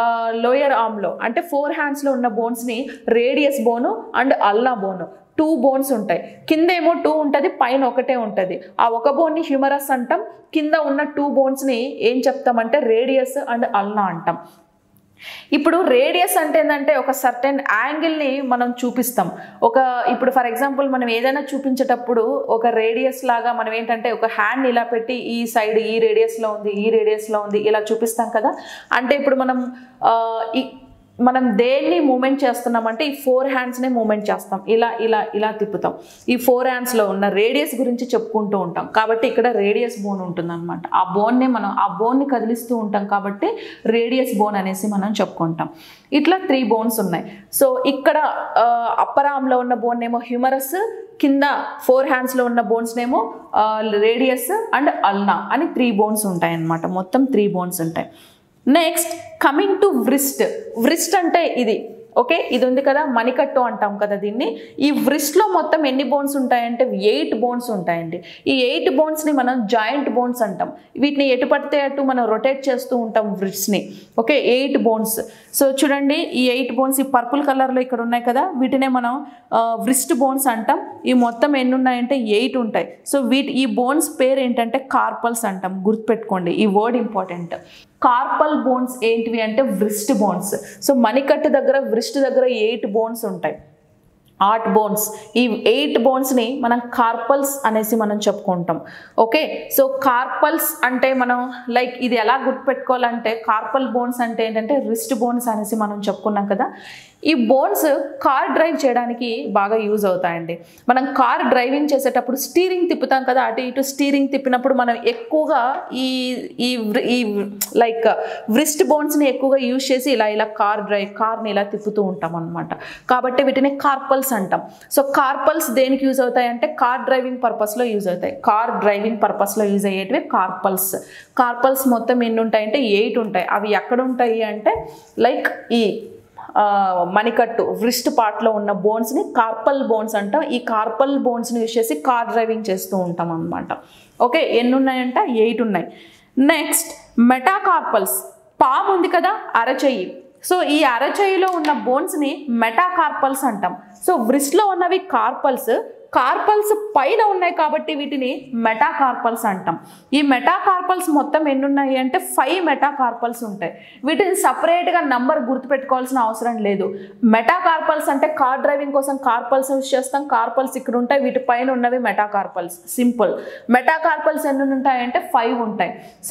లోయర్ ఆర్మ్లో అంటే ఫోర్ హ్యాండ్స్లో ఉన్న బోన్స్ని radius bone and ulna bone two bones ఉంటాయి కింద ఏమో టూ ఉంటుంది పైన ఒకటే ఉంటుంది ఆ ఒక బోన్ని హ్యూమరస్ అంటాం కింద ఉన్న టూ బోన్స్ని ఏం చెప్తామంటే రేడియస్ అండ్ అల్నా అంటాం ఇప్పుడు రేడియస్ అంటే ఏంటంటే ఒక సర్టెన్ యాంగిల్ని మనం చూపిస్తాం ఒక ఇప్పుడు ఫర్ ఎగ్జాంపుల్ మనం ఏదైనా చూపించేటప్పుడు ఒక రేడియస్ లాగా మనం ఏంటంటే ఒక హ్యాండ్ ఇలా పెట్టి ఈ సైడ్ ఈ రేడియస్లో ఉంది ఈ రేడియస్లో ఉంది ఇలా చూపిస్తాం కదా అంటే ఇప్పుడు మనం ఆ, ఈ మనం దేన్ని మూమెంట్ చేస్తున్నామంటే ఈ ఫోర్ హ్యాండ్స్నే మూమెంట్ చేస్తాం ఇలా ఇలా ఇలా తిప్పుతాం ఈ ఫోర్ హ్యాండ్స్లో ఉన్న రేడియస్ గురించి చెప్పుకుంటూ ఉంటాం కాబట్టి ఇక్కడ రేడియస్ బోన్ ఉంటుంది అనమాట ఆ బోన్నే మనం ఆ బోన్ని కదిలిస్తూ ఉంటాం కాబట్టి రేడియస్ బోన్ అనేసి మనం చెప్పుకుంటాం ఇట్లా త్రీ బోన్స్ ఉన్నాయి సో ఇక్కడ అప్పర్ ఆర్మ్లో ఉన్న బోన్ ఏమో హ్యూమరస్ కింద ఫోర్ హ్యాండ్స్లో ఉన్న బోన్స్ నేమో రేడియస్ అండ్ అల్నా అని త్రీ బోన్స్ ఉంటాయి అన్నమాట మొత్తం త్రీ బోన్స్ ఉంటాయి next coming to wrist wrist అంటే ఇది ఓకే ఇది ఉంది కదా మణికట్టు అంటాం కదా దీన్ని ఈ వ్రిస్ట్లో మొత్తం ఎన్ని బోన్స్ ఉంటాయంటే ఎయిట్ బోన్స్ ఉంటాయండి ఈ ఎయిట్ బోన్స్ని మనం జాయింట్ బోన్స్ అంటాం వీటిని ఎటు పడితే అటు మనం రొటేట్ చేస్తూ ఉంటాం వ్రిస్ట్ని ఓకే ఎయిట్ బోన్స్ సో చూడండి ఈ ఎయిట్ బోన్స్ ఈ పర్పుల్ కలర్లో ఇక్కడ ఉన్నాయి కదా వీటినే మనం వ్రిస్ట్ బోన్స్ అంటాం ఈ మొత్తం ఎన్ని ఉన్నాయంటే ఎయిట్ ఉంటాయి సో వీటి ఈ బోన్స్ పేరు ఏంటంటే కార్పల్స్ అంటాం గుర్తుపెట్టుకోండి ఈ వర్డ్ ఇంపార్టెంట్ కార్పల్ బోన్స్ ఏంటివి అంటే వ్రిస్ట్ బోన్స్ సో మణికట్టు దగ్గర వ్రిస్ట్ దగ్గర ఎయిట్ బోన్స్ ఉంటాయి ఆర్ట్ బోన్స్ ఈ ఎయిట్ బోన్స్ని మనం కార్పల్స్ అనేసి మనం చెప్పుకుంటాం ఓకే సో కార్పల్స్ అంటే మనం లైక్ ఇది ఎలా గుర్తుపెట్టుకోవాలంటే కార్పల్ బోన్స్ అంటే ఏంటంటే రిస్ట్ బోన్స్ అనేసి మనం చెప్పుకున్నాం కదా ఈ బోన్స్ కార్ డ్రైవ్ చేయడానికి బాగా యూజ్ అవుతాయండి మనం కార్ డ్రైవింగ్ చేసేటప్పుడు స్టీరింగ్ తిప్పుతాం కదా అటు ఇటు స్టీరింగ్ తిప్పినప్పుడు మనం ఎక్కువగా ఈ ఈ వ్రి- ఈ లైక్ వ్రిస్ట్ బోన్స్ని ఎక్కువగా యూజ్ చేసి ఇలా ఇలా కార్ డ్రైవ్ కార్ని ఇలా తిప్పుతూ ఉంటాం అనమాట కాబట్టి వీటిని కార్పల్స్ అంటాం సో కార్పల్స్ దేనికి యూజ్ అవుతాయి అంటే కార్ డ్రైవింగ్ పర్పస్లో యూజ్ అవుతాయి కార్ డ్రైవింగ్ పర్పస్లో యూజ్ అయ్యేటివి కార్పల్స్ కార్పల్స్ మొత్తం ఎన్ని ఉంటాయంటే ఎయిట్ ఉంటాయి అవి ఎక్కడ ఉంటాయి అంటే లైక్ ఈ ఆ, మణికట్టు వ్రిస్ట్ పార్ట్లో ఉన్న బోన్స్ని కార్పల్ బోన్స్ అంటాం ఈ కార్పల్ బోన్స్ని యూజ్ చేసి కార్ డ్రైవింగ్ చేస్తూ ఉంటాం అనమాట ఓకే ఎన్ని ఉన్నాయంట ఎయిట్ ఉన్నాయి నెక్స్ట్ మెటాకార్పల్స్ పాము ఉంది కదా అరచెయ్యి సో ఈ అరచెయ్యిలో ఉన్న బోన్స్ని మెటాకార్పల్స్ అంటాం సో వ్రిస్ట్లో ఉన్నవి కార్పల్స్ కార్పల్స్ పైన ఉన్నాయి కాబట్టి వీటిని మెటాకార్పల్స్ అంటాం ఈ మెటాకార్పల్స్ మొత్తం ఎన్ని ఉన్నాయి అంటే ఫైవ్ మెటాకార్పల్స్ ఉంటాయి వీటిని సపరేట్గా నంబర్ గుర్తుపెట్టుకోవాల్సిన అవసరం లేదు మెటాకార్పల్స్ అంటే కార్ డ్రైవింగ్ కోసం కార్పల్స్ యూస్ చేస్తాం కార్పల్స్ ఇక్కడ ఉంటాయి వీటి పైన ఉన్నవి మెటాకార్పల్స్ సింపుల్ మెటాకార్పల్స్ ఎన్ని ఉంటాయంటే ఫైవ్ ఉంటాయి సో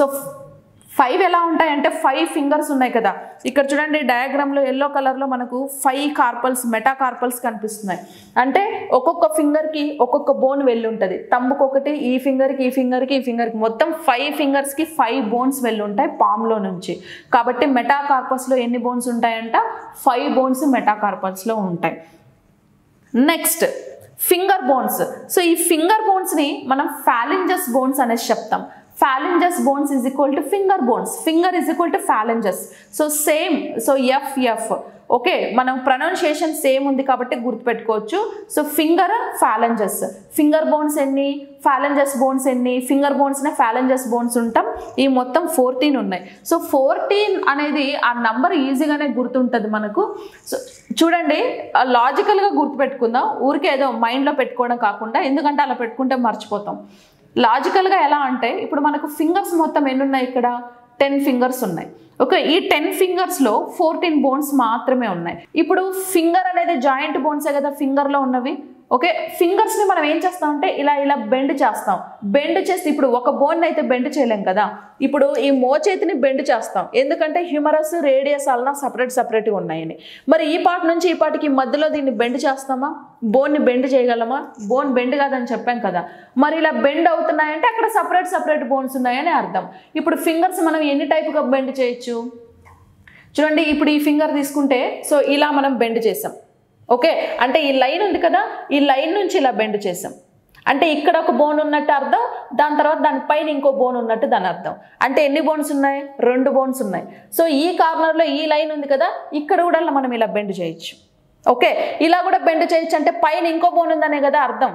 ఫైవ్ ఎలా ఉంటాయంటే ఫైవ్ ఫింగర్స్ ఉన్నాయి కదా ఇక్కడ చూడండి డయాగ్రామ్లో ఎల్లో కలర్లో మనకు ఫైవ్ కార్పల్స్ మెటా కార్పల్స్ కనిపిస్తున్నాయి అంటే ఒక్కొక్క ఫింగర్కి ఒక్కొక్క బోన్ వెళ్ళి ఉంటుంది తమ్ముకు ఒకటి ఈ ఫింగర్కి ఈ ఫింగర్కి ఈ ఫింగర్కి మొత్తం ఫైవ్ ఫింగర్స్కి ఫైవ్ బోన్స్ వెళ్ళి ఉంటాయి పామ్లో నుంచి కాబట్టి మెటా కార్పస్లో ఎన్ని బోన్స్ ఉంటాయంట ఫైవ్ బోన్స్ మెటా కార్పల్స్లో ఉంటాయి నెక్స్ట్ ఫింగర్ బోన్స్ సో ఈ ఫింగర్ బోన్స్ని మనం ఫ్యాలింజస్ బోన్స్ అనేసి చెప్తాం phalanges bones is equal to finger bones finger is equal to phalanges so same so F F okay మనం ప్రొనౌన్సియేషన్ సేమ్ ఉంది కాబట్టి గుర్తుపెట్టుకోవచ్చు so finger phalanges finger bones ఎన్ని ఫ్యాలెంజెస్ బోన్స్ ఎన్ని ఫింగర్ బోన్స్నే ఫ్యాలెంజెస్ బోన్స్ ఉంటాం ఈ మొత్తం ఫోర్టీన్ ఉన్నాయి సో ఫోర్టీన్ అనేది ఆ నంబర్ ఈజీగానే గుర్తుంటుంది మనకు సో చూడండి లాజికల్గా గుర్తుపెట్టుకుందాం ఊరికే ఏదో మైండ్లో పెట్టుకోవడం కాకుండా ఎందుకంటే అలా పెట్టుకుంటే మర్చిపోతాం లాజికల్గా ఎలా అంటే ఇప్పుడు మనకు ఫింగర్స్ మొత్తం ఎన్ని ఉన్నాయి ఇక్కడ టెన్ ఫింగర్స్ ఉన్నాయి ఓకే ఈ టెన్ ఫింగర్స్లో ఫోర్టీన్ బోన్స్ మాత్రమే ఉన్నాయి ఇప్పుడు ఫింగర్ అనేది జాయింట్ బోన్సే కదా ఫింగర్లో ఉన్నవి ఓకే ఫింగర్స్ని మనం ఏం చేస్తాం అంటే ఇలా ఇలా బెండ్ చేస్తాం బెండ్ చేస్తే ఇప్పుడు ఒక బోన్ అయితే బెండ్ చేయలేం కదా ఇప్పుడు ఈ మోచేతిని బెండ్ చేస్తాం ఎందుకంటే హ్యూమరస్ రేడియస్ అల్లా సపరేట్ సపరేట్గా ఉన్నాయని మరి ఈ పార్ట్ నుంచి ఈ పార్ట్కి మధ్యలో దీన్ని బెండ్ చేస్తామా బోన్ని బెండ్ చేయగలమా బోన్ బెండ్ కాదని చెప్పాం కదా మరి ఇలా బెండ్ అవుతున్నాయంటే అక్కడ సపరేట్ సపరేట్ బోన్స్ ఉన్నాయని అర్థం ఇప్పుడు ఫింగర్స్ మనం ఎన్ని టైపుగా బెండ్ చేయొచ్చు చూడండి ఇప్పుడు ఈ ఫింగర్ తీసుకుంటే సో ఇలా మనం బెండ్ చేసాం ఓకే అంటే ఈ లైన్ ఉంది కదా ఈ లైన్ నుంచి ఇలా బెండ్ చేసాం అంటే ఇక్కడ ఒక బోన్ ఉన్నట్టు అర్థం దాని తర్వాత దానిపైన ఇంకో బోన్ ఉన్నట్టు దాని అర్థం అంటే ఎన్ని బోన్స్ ఉన్నాయి రెండు బోన్స్ ఉన్నాయి సో ఈ కార్నర్లో ఈ లైన్ ఉంది కదా ఇక్కడ కూడా మనం ఇలా బెండ్ చేయొచ్చు ఓకే ఇలా కూడా బెండ్ చేయొచ్చు అంటే పైన ఇంకో బోన్ ఉందనే కదా అర్థం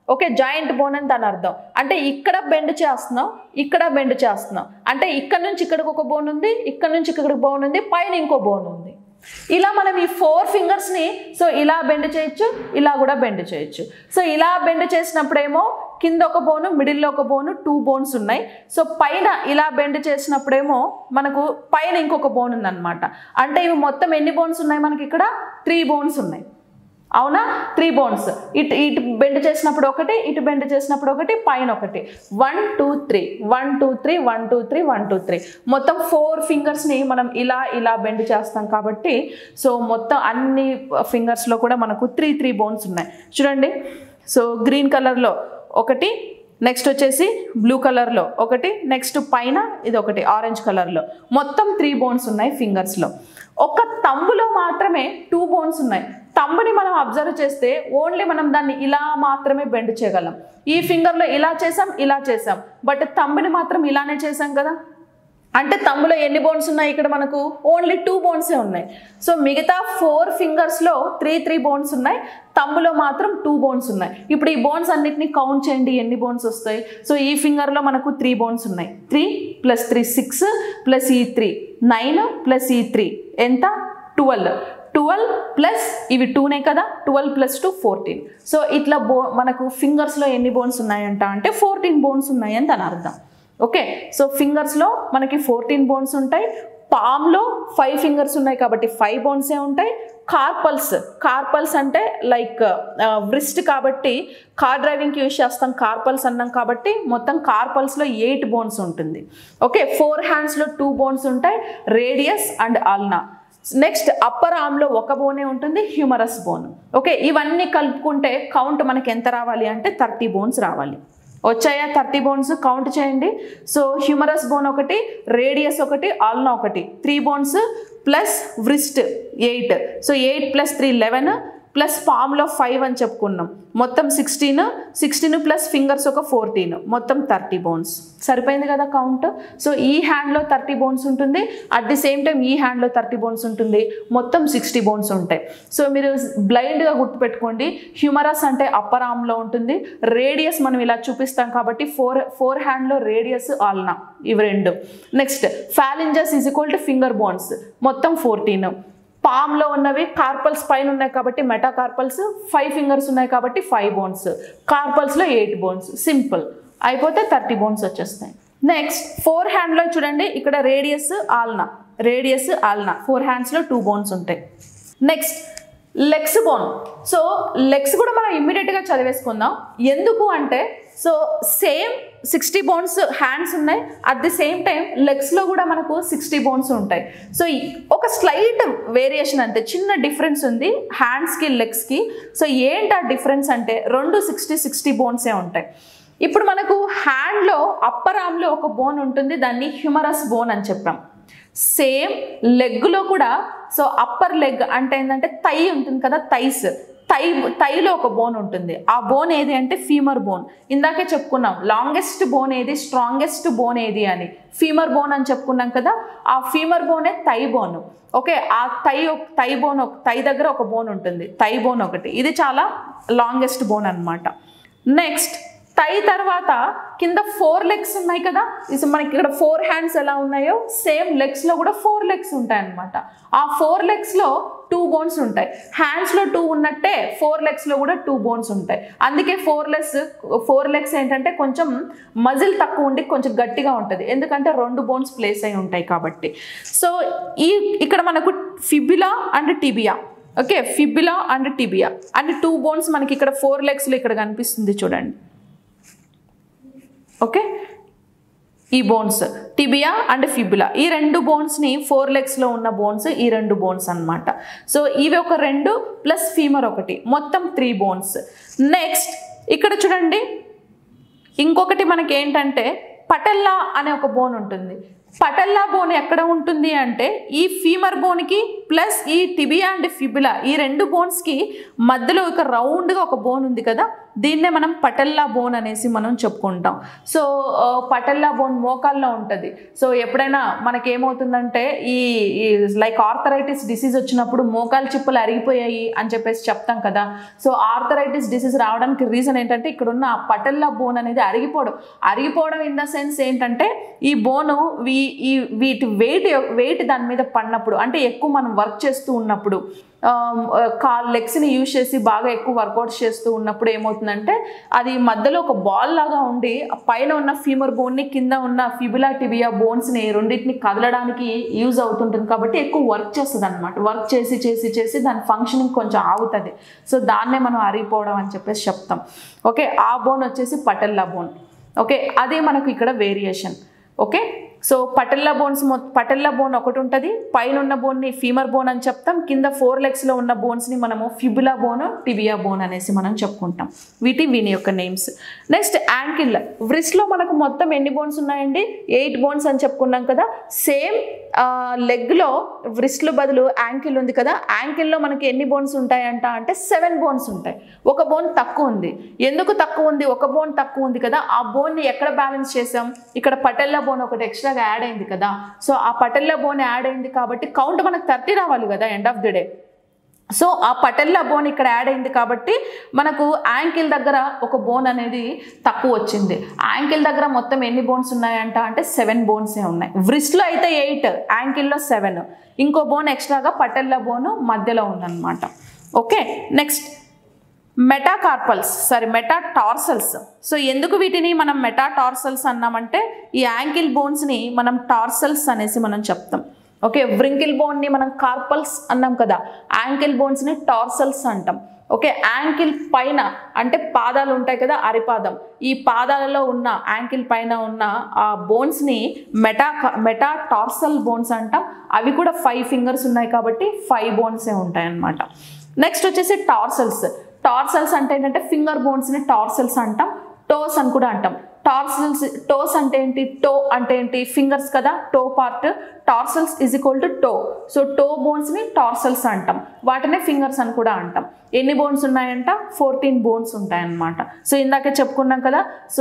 ఓకే జాయింట్ బోన్ అని దాని అర్థం అంటే ఇక్కడ బెండ్ చేస్తున్నాం ఇక్కడ బెండ్ చేస్తున్నాం అంటే ఇక్కడ నుంచి ఇక్కడికి ఒక బోన్ ఉంది ఇక్కడ నుంచి ఇక్కడికి బోన్ ఉంది పైన ఇంకో బోన్ ఉంది ఇలా మనం ఈ ఫోర్ ఫింగర్స్ని సో ఇలా బెండ్ చేయొచ్చు ఇలా కూడా బెండ్ చేయొచ్చు సో ఇలా బెండ్ చేసినప్పుడేమో కింద ఒక బోను మిడిల్లో ఒక బోను టూ బోన్స్ ఉన్నాయి సో పైన ఇలా బెండ్ చేసినప్పుడేమో మనకు పైన ఇంకొక బోన్ ఉందన్నమాట అంటే ఇవి మొత్తం ఎన్ని బోన్స్ ఉన్నాయి మనకి ఇక్కడ త్రీ బోన్స్ ఉన్నాయి అవునా త్రీ బోన్స్ ఇటు ఇటు బెండ్ చేసినప్పుడు ఒకటి ఇటు బెండ్ చేసినప్పుడు ఒకటి పైన ఒకటి one two three one two three one two three one two three మొత్తం ఫోర్ ఫింగర్స్ని మనం ఇలా ఇలా బెండ్ చేస్తాం కాబట్టి సో మొత్తం అన్ని ఫింగర్స్లో కూడా మనకు త్రీ త్రీ బోన్స్ ఉన్నాయి చూడండి సో గ్రీన్ కలర్లో ఒకటి నెక్స్ట్ వచ్చేసి బ్లూ కలర్లో ఒకటి నెక్స్ట్ పైన ఇది ఒకటి ఆరెంజ్ కలర్లో మొత్తం త్రీ బోన్స్ ఉన్నాయి ఫింగర్స్లో ఒక తంబులో మాత్రమే టూ బోన్స్ ఉన్నాయి తంబుని మనం అబ్జర్వ్ చేస్తే ఓన్లీ మనం దాన్ని ఇలా మాత్రమే బెండ్ చేయగలం ఈ ఫింగర్లో ఇలా చేసాం ఇలా చేసాం బట్ తంబుని మాత్రం ఇలానే చేసాం కదా అంటే తమ్ములో ఎన్ని బోన్స్ ఉన్నాయి ఇక్కడ మనకు ఓన్లీ టూ బోన్సే ఉన్నాయి సో మిగతా ఫోర్ ఫింగర్స్లో త్రీ త్రీ బోన్స్ ఉన్నాయి తమ్ములో మాత్రం టూ బోన్స్ ఉన్నాయి ఇప్పుడు ఈ బోన్స్ అన్నిటిని కౌంట్ చేయండి ఎన్ని బోన్స్ వస్తాయి సో ఈ ఫింగర్లో మనకు త్రీ బోన్స్ ఉన్నాయి three plus three six plus ఈ త్రీ నైన్ ప్లస్ ఈ త్రీ ఎంత ట్వెల్వ్ ట్వెల్వ్ ప్లస్ ఇవి టూనే కదా twelve plus two fourteen so ఇట్లా బో మనకు ఫింగర్స్లో ఎన్ని బోన్స్ ఉన్నాయంట అంటే ఫోర్టీన్ బోన్స్ ఉన్నాయని దాని అర్థం ఓకే సో ఫింగర్స్లో మనకి ఫోర్టీన్ బోన్స్ ఉంటాయి పామ్లో ఫైవ్ ఫింగర్స్ ఉన్నాయి కాబట్టి ఫైవ్ బోన్సే ఉంటాయి కార్పల్స్ కార్పల్స్ అంటే లైక్ వ్రిస్ట్ కాబట్టి కార్ డ్రైవింగ్కి యూజ్ చేస్తాం కార్పల్స్ అన్నాం కాబట్టి మొత్తం కార్పల్స్లో ఎయిట్ బోన్స్ ఉంటుంది ఓకే ఫోర్ హ్యాండ్స్లో టూ బోన్స్ ఉంటాయి radius and ulna next upper ఆర్మ్లో ఒక బోనే ఉంటుంది హ్యూమరస్ బోన్ ఓకే ఇవన్నీ కలుపుకుంటే కౌంట్ మనకి ఎంత రావాలి అంటే థర్టీ బోన్స్ రావాలి వచ్చాయా థర్టీ బోన్స్ కౌంట్ చేయండి సో హ్యూమరస్ బోన్ ఒకటి రేడియస్ ఒకటి ఆల్నా ఒకటి three bones plus wrist eight so eight plus three eleven plus పామ్లో ఫైవ్ అని చెప్పుకున్నాం మొత్తం సిక్స్టీన్ సిక్స్టీన్ ప్లస్ ఫింగర్స్ ఒక ఫోర్టీన్ మొత్తం థర్టీ బోన్స్ సరిపోయింది కదా కౌంట్ సో ఈ హ్యాండ్లో థర్టీ బోన్స్ ఉంటుంది అట్ ది సేమ్ టైం ఈ హ్యాండ్లో థర్టీ బోన్స్ ఉంటుంది మొత్తం సిక్స్టీ బోన్స్ ఉంటాయి సో మీరు బ్లైండ్గా గుర్తుపెట్టుకోండి హ్యూమరస్ అంటే అప్పర్ ఆర్మ్లో ఉంటుంది రేడియస్ మనం ఇలా చూపిస్తాం కాబట్టి ఫోర్ ఫోర్ హ్యాండ్లో రేడియస్ ఆల్నా ఇవి రెండు next phalanges is equal to finger bones మొత్తం ఫోర్టీన్ పామ్లో ఉన్నవి కార్పల్స్ పైన ఉన్నాయి కాబట్టి మెటా కార్పల్స్ ఫైవ్ ఫింగర్స్ ఉన్నాయి కాబట్టి ఫైవ్ బోన్స్ కార్పల్స్లో ఎయిట్ బోన్స్ సింపుల్ అయిపోతే థర్టీ బోన్స్ వచ్చేస్తాయి నెక్స్ట్ ఫోర్ హ్యాండ్లో చూడండి ఇక్కడ radius ulna radius ulna four హ్యాండ్స్లో టూ బోన్స్ ఉంటాయి next legs bone so legs కూడా మనం ఇమ్మీడియట్గా చదివేసుకుందాం ఎందుకు అంటే so same sixty bones hands ఉన్నాయి అట్ ది సేమ్ టైం లెగ్స్లో కూడా మనకు సిక్స్టీ బోన్స్ ఉంటాయి సో ఒక స్లైట్ వేరియేషన్ అంతే చిన్న డిఫరెన్స్ ఉంది హ్యాండ్స్కి లెగ్స్కి సో ఏంటి ఆ డిఫరెన్స్ అంటే రెండు సిక్స్టీ సిక్స్టీ బోన్సే ఉంటాయి ఇప్పుడు మనకు హ్యాండ్లో అప్పర్ ఆర్మ్లో ఒక బోన్ ఉంటుంది దాన్ని హ్యూమరస్ బోన్ అని చెప్పాం సేమ్ లెగ్లో కూడా సో అప్పర్ లెగ్ అంటే ఏంటంటే తై ఉంటుంది కదా థైస్ తై తైలో ఒక బోన్ ఉంటుంది ఆ బోన్ ఏది అంటే ఫీమర్ బోన్ ఇందాకే చెప్పుకున్నాం లాంగెస్ట్ బోన్ ఏది స్ట్రాంగెస్ట్ బోన్ ఏది అని ఫీమర్ బోన్ అని చెప్పుకున్నాం కదా ఆ ఫీమర్ బోనే తై బోన్ ఓకే ఆ తై తై బోన్ తై దగ్గర ఒక బోన్ ఉంటుంది తై బోన్ ఒకటి ఇది చాలా లాంగెస్ట్ బోన్ అనమాట నెక్స్ట్ టై తర్వాత కింద ఫోర్ లెగ్స్ ఉన్నాయి కదా ఇది మనకి ఇక్కడ ఫోర్ హ్యాండ్స్ ఎలా ఉన్నాయో సేమ్ లెగ్స్లో కూడా ఫోర్ లెగ్స్ ఉంటాయి అనమాట ఆ ఫోర్ లెగ్స్లో టూ బోన్స్ ఉంటాయి హ్యాండ్స్లో టూ ఉన్నట్టే ఫోర్ లెగ్స్లో కూడా టూ బోన్స్ ఉంటాయి అందుకే ఫోర్ లెగ్స్ ఫోర్ లెగ్స్ ఏంటంటే కొంచెం మజిల్ తక్కువ ఉండి కొంచెం గట్టిగా ఉంటుంది ఎందుకంటే రెండు బోన్స్ ప్లేస్ అయి ఉంటాయి కాబట్టి సో ఈ ఇక్కడ మనకు fibula and tibia okay fibula and tibia and two bones మనకి ఇక్కడ ఫోర్ లెగ్స్లో ఇక్కడ కనిపిస్తుంది చూడండి ఓకే ఈ బోన్స్ టిబియా అండ్ ఫిబులా ఈ రెండు బోన్స్ని ఫోర్ లెగ్స్లో ఉన్న బోన్స్ ఈ రెండు బోన్స్ అన్నమాట సో ఇవి ఒక రెండు ప్లస్ ఫీమర్ ఒకటి మొత్తం త్రీ బోన్స్ నెక్స్ట్ ఇక్కడ చూడండి ఇంకొకటి మనకి ఏంటంటే పటల్లా అనే ఒక బోన్ ఉంటుంది పటల్లా బోన్ ఎక్కడ ఉంటుంది అంటే ఈ ఫీమర్ బోన్కి ప్లస్ ఈ టిబియా అండ్ ఫిబులా ఈ రెండు బోన్స్కి మధ్యలో ఒక రౌండ్గా ఒక బోన్ ఉంది కదా దీన్నే మనం పటల్లా బోన్ అనేసి మనం చెప్పుకుంటాం సో ఆ, పటల్లా బోన్ మోకాల్లో ఉంటుంది సో ఎప్పుడైనా మనకి ఏమవుతుందంటే ఈ లైక్ ఆర్థరైటిస్ డిసీజ్ వచ్చినప్పుడు మోకాలు చిప్పలు అరిగిపోయాయి అని చెప్పేసి చెప్తాం కదా సో ఆర్థరైటిస్ డిసీజ్ రావడానికి రీజన్ ఏంటంటే ఇక్కడ ఉన్న ఆ పటల్లా బోన్ అనేది అరిగిపోవడం అరిగిపోవడం ఇన్ ద సెన్స్ ఏంటంటే ఈ బోను వీ ఈ వీటి వెయిట్ వెయిట్ దాని మీద పడినప్పుడు అంటే ఎక్కువ మనం వర్క్ చేస్తూ ఉన్నప్పుడు కాల్ లెగ్స్ని యూజ్ చేసి బాగా ఎక్కువ వర్కౌట్స్ చేస్తూ ఉన్నప్పుడు ఏమవుతుందంటే అది మధ్యలో ఒక బాల్ లాగా ఉండి ఆ పైన ఉన్న ఫీమర్ బోన్ని కింద ఉన్న ఫిబులా టిబియా బోన్స్ని రెండింటిని కదలడానికి యూజ్ అవుతుంటుంది కాబట్టి ఎక్కువ వర్క్ చేస్తుంది అనమాట వర్క్ చేసి చేసి చేసి దాని ఫంక్షనింగ్ కొంచెం ఆగుతుంది సో దాన్నే మనం అరిగిపోవడం అని చెప్పేసి చెప్తాం ఓకే ఆ బోన్ వచ్చేసి పటెల్లా బోన్ ఓకే అదే మనకు ఇక్కడ variation okay so patella bones మొ పటెల్లా బోన్ ఒకటి ఉంటుంది పైన ఉన్న బోన్ని ఫీమర్ బోన్ అని చెప్తాం కింద ఫోర్ లెగ్స్లో ఉన్న బోన్స్ని మనము ఫిబులా బోన్ టిబియా బోన్ అనేసి మనం చెప్పుకుంటాం వీటి వీని యొక్క నేమ్స్ నెక్స్ట్ యాంకిల్ వ్రిస్ట్లో మనకు మొత్తం ఎన్ని బోన్స్ ఉన్నాయండి ఎయిట్ బోన్స్ అని చెప్పుకున్నాం కదా సేమ్ లెగ్లో వ్రిస్ట్లు బదులు యాంకిల్ ఉంది కదా యాంకిల్లో మనకి ఎన్ని బోన్స్ ఉంటాయంట అంటే సెవెన్ బోన్స్ ఉంటాయి ఒక బోన్ తక్కువ ఉంది ఎందుకు తక్కువ ఉంది ఒక బోన్ తక్కువ ఉంది కదా ఆ బోన్ని ఎక్కడ బ్యాలెన్స్ చేసాం ఇక్కడ పటెల్లా బోన్ ఒకటి ఎక్స్ట్రాగా యాడ్ అయింది కదా సో ఆ పటెల్లా బోన్ యాడ్ అయింది కాబట్టి కౌంట్ మనకు థర్టీ రావాలి కదా end of the day so ఆ పటెల్లా బోన్ ఇక్కడ యాడ్ అయింది కాబట్టి మనకు యాంకిల్ దగ్గర ఒక బోన్ అనేది తక్కువ వచ్చింది యాంకిల్ దగ్గర మొత్తం ఎన్ని బోన్స్ ఉన్నాయంట అంటే సెవెన్ బోన్సే ఉన్నాయి వ్రిస్ట్లో అయితే ఎయిట్ యాంకిల్లో సెవెన్ ఇంకో బోన్ ఎక్స్ట్రాగా పటెల్లా బోను మధ్యలో ఉందన్నమాట okay next metacarpals sorry metatarsals so ఎందుకు వీటిని మనం మెటాటార్సల్స్ అన్నామంటే ఈ యాంకిల్ బోన్స్ని మనం టార్సల్స్ అనేసి మనం చెప్తాం ఓకే వ్రింకిల్ బోన్ని మనం కార్పల్స్ అన్నాం కదా యాంకిల్ బోన్స్ని టార్సల్స్ అంటాం ఓకే యాంకిల్ పైన అంటే పాదాలు ఉంటాయి కదా అరిపాదం ఈ పాదాలలో ఉన్న యాంకిల్ పైన ఉన్న ఆ బోన్స్ని మెటా మెటా టార్సల్ బోన్స్ అంటాం అవి కూడా ఫైవ్ ఫింగర్స్ ఉన్నాయి కాబట్టి ఫైవ్ బోన్సే ఉంటాయి అన్నమాట నెక్స్ట్ వచ్చేసి టార్సల్స్ టార్సల్స్ అంటే ఏంటంటే ఫింగర్ బోన్స్ని టార్సల్స్ అంటాం టోస్ అని కూడా అంటాం టార్సల్స్ టోస్ అంటే ఏంటి టో అంటే ఏంటి ఫింగర్స్ కదా toe part tarsals is equal to toe so toe బోన్స్ని టార్సల్స్ అంటాం వాటినే ఫింగర్స్ అని కూడా అంటాం ఎన్ని బోన్స్ ఉన్నాయంట ఫోర్టీన్ బోన్స్ ఉంటాయన్నమాట సో ఇందాకే చెప్పుకున్నాం కదా సో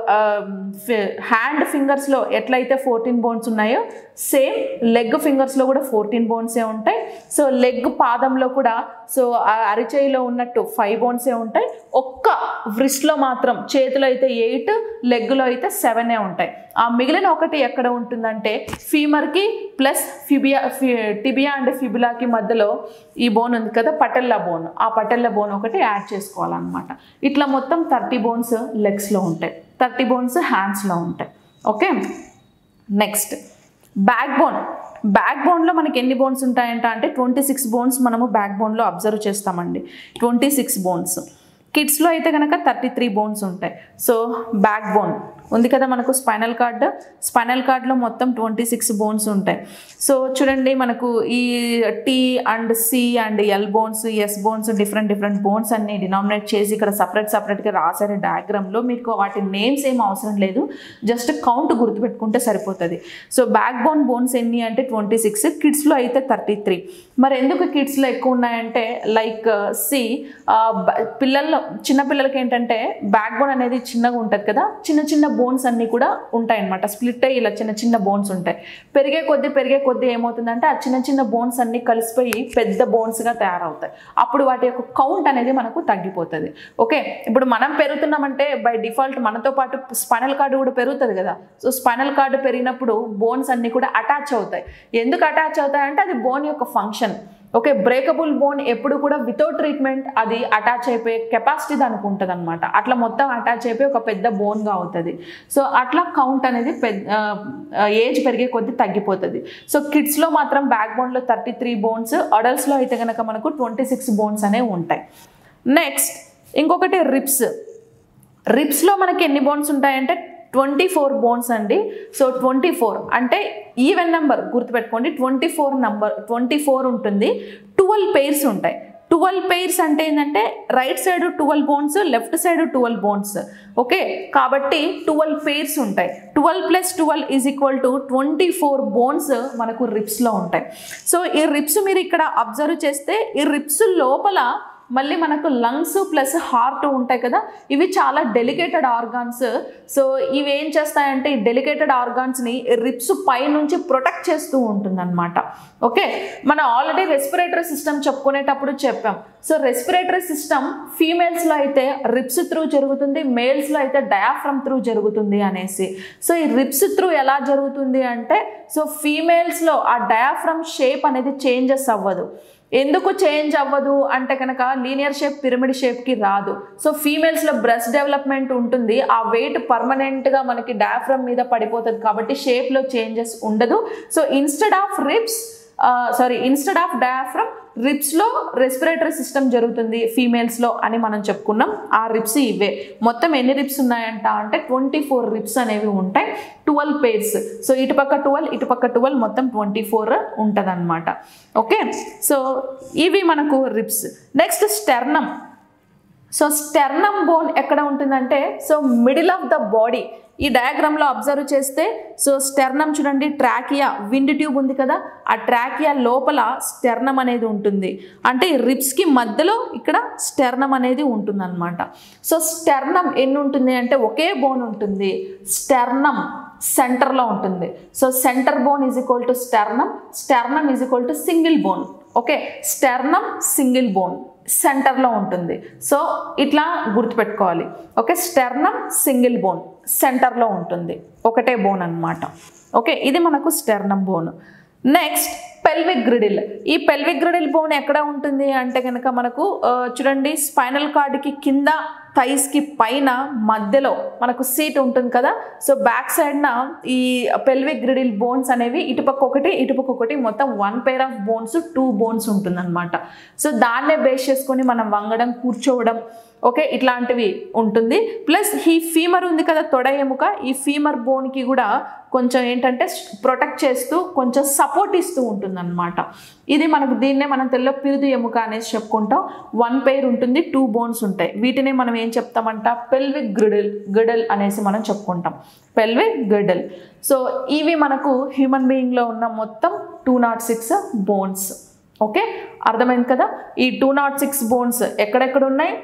హ్యాండ్ ఫింగర్స్లో ఎట్లయితే ఫోర్టీన్ బోన్స్ ఉన్నాయో సేమ్ లెగ్ ఫింగర్స్లో కూడా ఫోర్టీన్ బోన్సే ఉంటాయి సో లెగ్ పాదంలో కూడా సో ఆ అరిచేయిలో ఉన్నట్టు ఫైవ్ బోన్సే ఉంటాయి ఒక్క వ్రిస్ట్లో మాత్రం చేతిలో అయితే ఎయిట్ లెగ్లో అయితే సెవెనే ఉంటాయి ఆ మిగిలిన ఒకటి ఎక్కడ ఉంటుందంటే ఫీమర్కి ప్లస్ ఫిబియా ఫి టిబియా అండ్ ఫిబులాకి మధ్యలో ఈ బోన్ ఉంది కదా పటెల్లా బోన్ ఆ పటెల్లా బోన్ ఒకటి యాడ్ చేసుకోవాలన్నమాట ఇట్లా మొత్తం థర్టీ బోన్స్ లెగ్స్లో ఉంటాయి థర్టీ బోన్స్ హ్యాండ్స్లో ఉంటాయి okay next back bone back బోన్లో మనకి ఎన్ని బోన్స్ ఉంటాయంట అంటే ట్వంటీ సిక్స్ బోన్స్ మనము బ్యాక్ బోన్లో అబ్జర్వ్ చేస్తామండి ట్వంటీ సిక్స్ బోన్స్ కిడ్స్లో అయితే కనుక థర్టీ త్రీ బోన్స్ ఉంటాయి సో బ్యాక్ బోన్ ఉంది కదా మనకు స్పైనల్ కార్డ్ స్పైనల్ కార్డ్లో మొత్తం ట్వంటీ సిక్స్ బోన్స్ ఉంటాయి సో చూడండి మనకు ఈ T and C and L bones S bones different different bones అన్ని డినామినేట్ చేసి ఇక్కడ సపరేట్ సపరేట్గా రాశారు డయాగ్రామ్లో మీకు వాటి నేమ్స్ ఏం అవసరం లేదు జస్ట్ కౌంట్ గుర్తుపెట్టుకుంటే సరిపోతుంది సో బ్యాక్ బోన్ బోన్స్ ఎన్ని అంటే ట్వంటీ సిక్స్ కిడ్స్లో అయితే థర్టీ త్రీ మరి ఎందుకు కిడ్స్లో ఎక్కువ ఉన్నాయంటే లైక్ సి పిల్లల్లో చిన్న పిల్లలకి ఏంటంటే బ్యాక్ బోన్ అనేది చిన్నగా ఉంటుంది కదా చిన్న చిన్న బోన్స్ అన్నీ కూడా ఉంటాయి అనమాట స్ప్లిట్ అయ్యి ఇలా చిన్న చిన్న బోన్స్ ఉంటాయి పెరిగే కొద్దీ పెరిగే కొద్దీ ఏమవుతుందంటే ఆ చిన్న చిన్న బోన్స్ అన్నీ కలిసిపోయి పెద్ద బోన్స్గా తయారవుతాయి అప్పుడు వాటి యొక్క కౌంట్ అనేది మనకు తగ్గిపోతుంది ఓకే ఇప్పుడు మనం పెరుగుతున్నామంటే బై డిఫాల్ట్ మనతో పాటు స్పైనల్ కార్డు కూడా పెరుగుతుంది కదా సో స్పైనల్ కార్డు పెరిగినప్పుడు బోన్స్ అన్నీ కూడా అటాచ్ అవుతాయి ఎందుకు అటాచ్ అవుతాయి అంటే అది బోన్ యొక్క ఫంక్షన్ ఓకే బ్రేకబుల్ బోన్ ఎప్పుడు కూడా వితౌట్ ట్రీట్మెంట్ అది అటాచ్ అయిపోయే కెపాసిటీ దానికి ఉంటుంది అనమాట అట్లా మొత్తం అటాచ్ అయిపోయి ఒక పెద్ద బోన్గా అవుతుంది సో అట్లా కౌంట్ అనేది పెద్ద ఏజ్ పెరిగే కొద్దీ తగ్గిపోతుంది సో కిడ్స్లో మాత్రం బ్యాక్ బోన్లో థర్టీ త్రీ బోన్స్ అడల్ట్స్లో అయితే కనుక మనకు ట్వంటీ సిక్స్ బోన్స్ అనేవి ఉంటాయి నెక్స్ట్ ఇంకొకటి రిప్స్ రిప్స్లో మనకి ఎన్ని బోన్స్ ఉంటాయంటే ట్వంటీ ఫోర్ బోన్స్ అండి సో ట్వంటీ ఫోర్ అంటే ఈవెన్ నెంబర్ గుర్తుపెట్టుకోండి twenty four number twenty four ఉంటుంది ట్వెల్వ్ పెయిర్స్ ఉంటాయి ట్వెల్వ్ పెయిర్స్ అంటే ఏంటంటే right side twelve bones left side twelve bones okay కాబట్టి ట్వెల్వ్ పెయిర్స్ ఉంటాయి twelve plus twelve is equal to twenty four bones మనకు రిప్స్లో ఉంటాయి సో ఈ రిప్స్ మీరు ఇక్కడ అబ్జర్వ్ చేస్తే ఈ రిప్స్ లోపల మళ్ళీ మనకు లంగ్స్ ప్లస్ హార్ట్ ఉంటాయి కదా ఇవి చాలా డెలికేటెడ్ ఆర్గాన్స్ సో ఇవి ఏం చేస్తాయంటే ఈ డెలికేటెడ్ ఆర్గాన్స్ని రిప్స్ పై నుంచి ప్రొటెక్ట్ చేస్తూ ఉంటుందన్నమాట ఓకే మనం ఆల్రెడీ రెస్పిరేటరీ సిస్టమ్ చెప్పుకునేటప్పుడు చెప్పాం సో రెస్పిరేటరీ సిస్టమ్ ఫీమేల్స్లో అయితే రిప్స్ త్రూ జరుగుతుంది మేల్స్లో అయితే డయాఫ్రమ్ త్రూ జరుగుతుంది అనేసి సో ఈ రిప్స్ త్రూ ఎలా జరుగుతుంది అంటే సో ఫీమేల్స్లో ఆ డయాఫ్రమ్ షేప్ అనేది చేంజెస్ అవ్వదు ఎందుకు చేంజ్ అవ్వదు అంటే కనుక లీనియర్ షేప్ పిరమిడ్ షేప్కి రాదు సో ఫీమేల్స్లో బ్రెస్ట్ డెవలప్మెంట్ ఉంటుంది ఆ వెయిట్ పర్మనెంట్గా మనకి డయాఫ్రమ్ మీద పడిపోతుంది కాబట్టి షేప్లో చేంజెస్ ఉండదు so instead of ribs sorry instead of diaphragm రిప్స్లో రెస్పిరేటరీ సిస్టమ్ జరుగుతుంది ఫీమేల్స్లో అని మనం చెప్పుకున్నాం ఆ రిప్స్ ఇవే మొత్తం ఎన్ని రిప్స్ ఉన్నాయంట అంటే ట్వంటీ ఫోర్ రిప్స్ అనేవి ఉంటాయి ట్వెల్వ్ పేర్స్ సో ఇటుపక్క ట్వెల్వ్ ఇటుపక్క ట్వెల్వ్ మొత్తం ట్వంటీ ఫోర్ ఉంటుంది అనమాట ఓకే సో ఇవి మనకు ribs next sternum so sternum bone ఎక్కడ ఉంటుందంటే so middle of the body ఈ డయాగ్రామ్లో అబ్జర్వ్ చేస్తే సో స్టెర్నమ్ చూడండి ట్రాకియా విండ్ ట్యూబ్ ఉంది కదా ఆ ట్రాకియా లోపల స్టెర్నమ్ అనేది ఉంటుంది అంటే ఈ రిప్స్కి మధ్యలో ఇక్కడ స్టెర్నమ్ అనేది ఉంటుందన్నమాట సో స్టెర్నమ్ ఎన్ని ఉంటుంది అంటే ఒకే బోన్ ఉంటుంది స్టెర్నమ్ సెంటర్లో ఉంటుంది so centre bone is equal to sternum sternum is equal to single bone okay sternum single bone సెంటర్లో ఉంటుంది సో ఇట్లా గుర్తుపెట్టుకోవాలి ఓకే స్టెర్నమ్ సింగిల్ బోన్ సెంటర్లో ఉంటుంది ఒకటే బోన్ అన్నమాట ఓకే ఇది మనకు sternum bone next pelvic girdle ఈ పెల్విక్ గ్రిడిల్ బోన్ ఎక్కడ ఉంటుంది అంటే కనుక మనకు ఆ, చూడండి స్పైనల్ కార్డ్కి కింద థైస్కి పైన మధ్యలో మనకు సీట్ ఉంటుంది కదా సో బ్యాక్ సైడ్న ఈ పెల్విక్ గ్రిడిల్ బోన్స్ అనేవి ఇటుపక్క ఒకటి ఇటుపక్క ఒకటి మొత్తం one pair of bones two bones ఉంటుందన్నమాట సో దాన్నే బేస్ చేసుకొని మనం వంగడం కూర్చోవడం ఓకే ఇట్లాంటివి ఉంటుంది ప్లస్ ఈ ఫీమర్ ఉంది కదా తొడ ఎముక ఈ ఫీమర్ బోన్కి కూడా కొంచెం ఏంటంటే ప్రొటెక్ట్ చేస్తూ కొంచెం సపోర్ట్ ఇస్తూ ఉంటుందన్నమాట ఇది మనకు దీన్నే మనం తెల్ల పిరుదు ఎముక అనేసి చెప్పుకుంటాం వన్ పెయిర్ ఉంటుంది టూ బోన్స్ ఉంటాయి వీటినే మనం ఏం చెప్తామంట పెల్విక్ గ్రిడల్ గ్రిడల్ అనేసి మనం చెప్పుకుంటాం పెల్విక్ గ్రిడల్ సో ఇవి మనకు హ్యూమన్ బీయింగ్లో ఉన్న మొత్తం two nought six bones okay అర్థమైంది కదా ఈ టూ నాట్ సిక్స్ బోన్స్ ఎక్కడెక్కడ ఉన్నాయి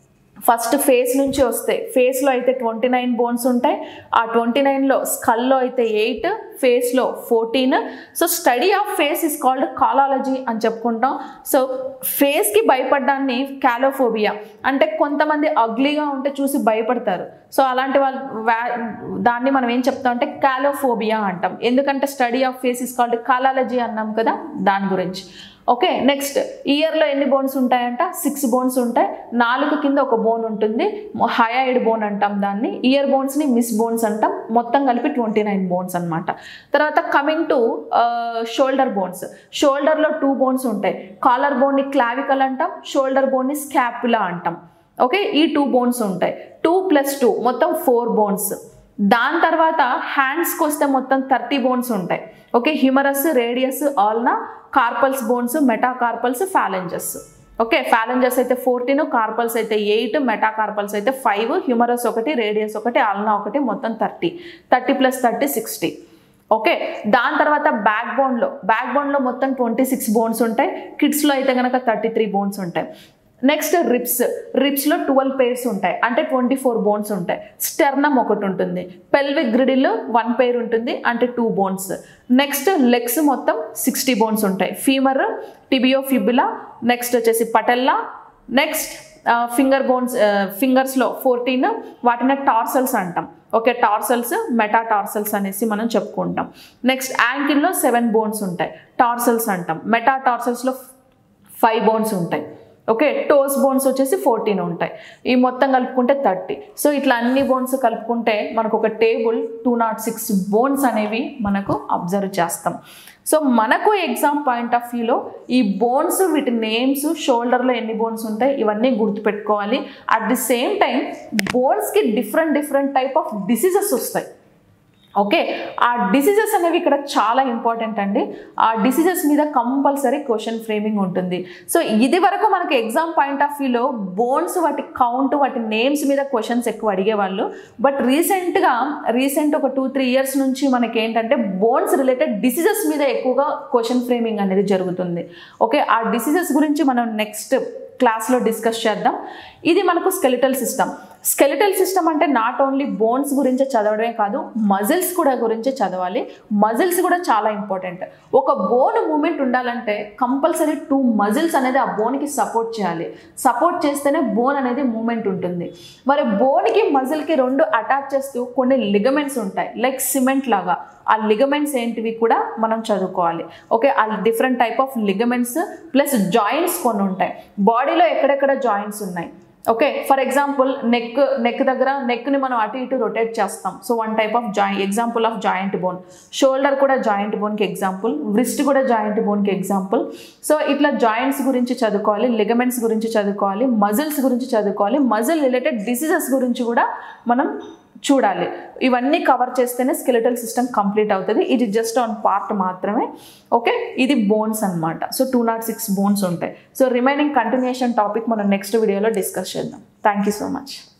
ఫస్ట్ ఫేస్ నుంచి వస్తాయి ఫేస్లో అయితే ట్వంటీ నైన్ బోన్స్ ఉంటాయి ఆ ట్వంటీ నైన్లో స్కల్లో అయితే ఎయిట్ ఫేస్లో fourteen so study of face is called కాలాలజీ అని చెప్పుకుంటాం సో ఫేస్కి భయపడ్డాన్ని క్యాలోఫోబియా అంటే కొంతమంది అగ్లీగా ఉంటే చూసి భయపడతారు సో అలాంటి వాళ్ళు వ్యా- దాన్ని మనం ఏం చెప్తాం అంటే క్యాలోఫోబియా అంటాం ఎందుకంటే study of face is called కాలాలజీ అన్నాం కదా దాని గురించి ఓకే నెక్స్ట్ ఇయర్లో ఎన్ని బోన్స్ ఉంటాయంట సిక్స్ బోన్స్ ఉంటాయి నాలుగు కింద ఒక బోన్ ఉంటుంది హయాయిడ్ బోన్ అంటాం దాన్ని ఇయర్ బోన్స్ని మిస్ బోన్స్ అంటాం మొత్తం కలిపి ట్వంటీ నైన్ బోన్స్ అనమాట తర్వాత కమింగ్ టు షోల్డర్ బోన్స్ షోల్డర్లో టూ బోన్స్ ఉంటాయి కాలర్ బోన్ని క్లావికల్ అంటాం షోల్డర్ బోన్ని స్కాపులా అంటాం ఓకే ఈ టూ బోన్స్ ఉంటాయి టూ ప్లస్ టూ మొత్తం ఫోర్ బోన్స్ దాని తర్వాత హ్యాండ్స్కి వస్తే మొత్తం థర్టీ బోన్స్ ఉంటాయి okay humerus radius ulna carpals bones metacarpals phalanges okay phalanges అయితే ఫోర్టీన్ కార్పల్స్ అయితే ఎయిట్ మెటాకార్పల్స్ అయితే ఫైవ్ హ్యూమరస్ ఒకటి రేడియస్ ఒకటి ఆల్నా ఒకటి మొత్తం thirty thirty plus thirty sixty okay దాని తర్వాత బ్యాక్ బోన్లో బ్యాక్ బోన్లో మొత్తం ట్వంటీ సిక్స్ బోన్స్ ఉంటాయి కిడ్స్లో అయితే కనుక థర్టీ త్రీ బోన్స్ ఉంటాయి నెక్స్ట్ రిప్స్ రిప్స్లో ట్వెల్వ్ పేర్స్ ఉంటాయి అంటే ట్వంటీ ఫోర్ బోన్స్ ఉంటాయి స్టెర్నమ్ ఒకటి ఉంటుంది పెల్విక్ గ్రిడిల్ వన్ పేర్ ఉంటుంది అంటే టూ బోన్స్ నెక్స్ట్ లెగ్స్ మొత్తం సిక్స్టీ బోన్స్ ఉంటాయి ఫీమర్ టిబియో ఫిబులా నెక్స్ట్ వచ్చేసి పటెల్లా నెక్స్ట్ ఫింగర్ బోన్స్ ఫింగర్స్లో ఫోర్టీన్ వాటిని టార్సల్స్ అంటాం ఓకే టార్సల్స్ మెటా టార్సల్స్ అనేసి మనం చెప్పుకుంటాం నెక్స్ట్ యాంకిల్లో సెవెన్ బోన్స్ ఉంటాయి టార్సల్స్ అంటాం మెటా టార్సల్స్లో ఫైవ్ బోన్స్ ఉంటాయి ఓకే టోస్ బోన్స్ వచ్చేసి ఫోర్టీన్ ఉంటాయి ఈ మొత్తం కలుపుకుంటే థర్టీ సో ఇట్లా అన్ని బోన్స్ కలుపుకుంటే మనకు ఒక table two nought six bones అనేవి మనకు అబ్జర్వ్ చేస్తాం సో మనకు ఎగ్జామ్ పాయింట్ ఆఫ్ వ్యూలో ఈ బోన్స్ వీటి నేమ్స్ షోల్డర్లో ఎన్ని బోన్స్ ఉంటాయి ఇవన్నీ గుర్తుపెట్టుకోవాలి అట్ ది సేమ్ టైం బోన్స్కి different different type of diseases వస్తాయి ఓకే ఆ డిసీజెస్ అనేవి ఇక్కడ చాలా ఇంపార్టెంట్ అండి ఆ డిసీజెస్ మీద కంపల్సరీ క్వశ్చన్ ఫ్రేమింగ్ ఉంటుంది సో ఇది వరకు మనకి ఎగ్జామ్ పాయింట్ ఆఫ్ వ్యూలో బోన్స్ వాటి కౌంట్ వాటి నేమ్స్ మీద క్వశ్చన్స్ ఎక్కువ అడిగేవాళ్ళు బట్ రీసెంట్గా రీసెంట్ ఒక టూ త్రీ ఇయర్స్ నుంచి మనకి ఏంటంటే బోన్స్ రిలేటెడ్ డిసీజెస్ మీద ఎక్కువగా క్వశ్చన్ ఫ్రేమింగ్ అనేది జరుగుతుంది ఓకే ఆ డిసీజెస్ గురించి మనం నెక్స్ట్ క్లాస్లో డిస్కస్ చేద్దాం ఇది మనకు స్కెలిటల్ సిస్టమ్ స్కెలిటల్ సిస్టమ్ అంటే నాట్ ఓన్లీ బోన్స్ గురించి చదవడమే కాదు మజిల్స్ కూడా గురించి చదవాలి మజిల్స్ కూడా చాలా ఇంపార్టెంట్ ఒక బోన్ మూమెంట్ ఉండాలంటే కంపల్సరీ టూ మజిల్స్ అనేది ఆ బోన్కి సపోర్ట్ చేయాలి సపోర్ట్ చేస్తేనే బోన్ అనేది మూమెంట్ ఉంటుంది మరి బోన్కి మజిల్కి రెండు అటాచ్ చేస్తూ కొన్ని లిగమెంట్స్ ఉంటాయి లైక్ సిమెంట్ లాగా ఆ లిగమెంట్స్ ఏంటివి కూడా మనం చదువుకోవాలి ఓకే ఆ different type of ligaments plus joints కొన్ని ఉంటాయి బాడీలో ఎక్కడెక్కడ జాయింట్స్ ఉన్నాయి okay for example neck neck దగ్గర నెక్ని మనం అటు ఇటు రొటేట్ చేస్తాం so one type of joint example of joint bone shoulder కూడా జాయింట్ బోన్కి ఎగ్జాంపుల్ వ్రిస్ట్ కూడా జాయింట్ బోన్కి ఎగ్జాంపుల్ సో ఇట్లా జాయింట్స్ గురించి చదువుకోవాలి లిగమెంట్స్ గురించి చదువుకోవాలి మజిల్స్ గురించి చదువుకోవాలి మజిల్ రిలేటెడ్ డిసీజెస్ గురించి కూడా మనం చూడాలి ఇవన్నీ కవర్ చేస్తేనే స్కెలిటల్ సిస్టమ్ కంప్లీట్ అవుతుంది ఇది జస్ట్ ఆన్ పార్ట్ మాత్రమే ఓకే ఇది బోన్స్ అన్నమాట so two nought six bones ఉంటాయి సో రిమైనింగ్ కంటిన్యూషన్ టాపిక్ మనం నెక్స్ట్ వీడియోలో డిస్కస్ చేద్దాం థ్యాంక్ యూ సో మచ్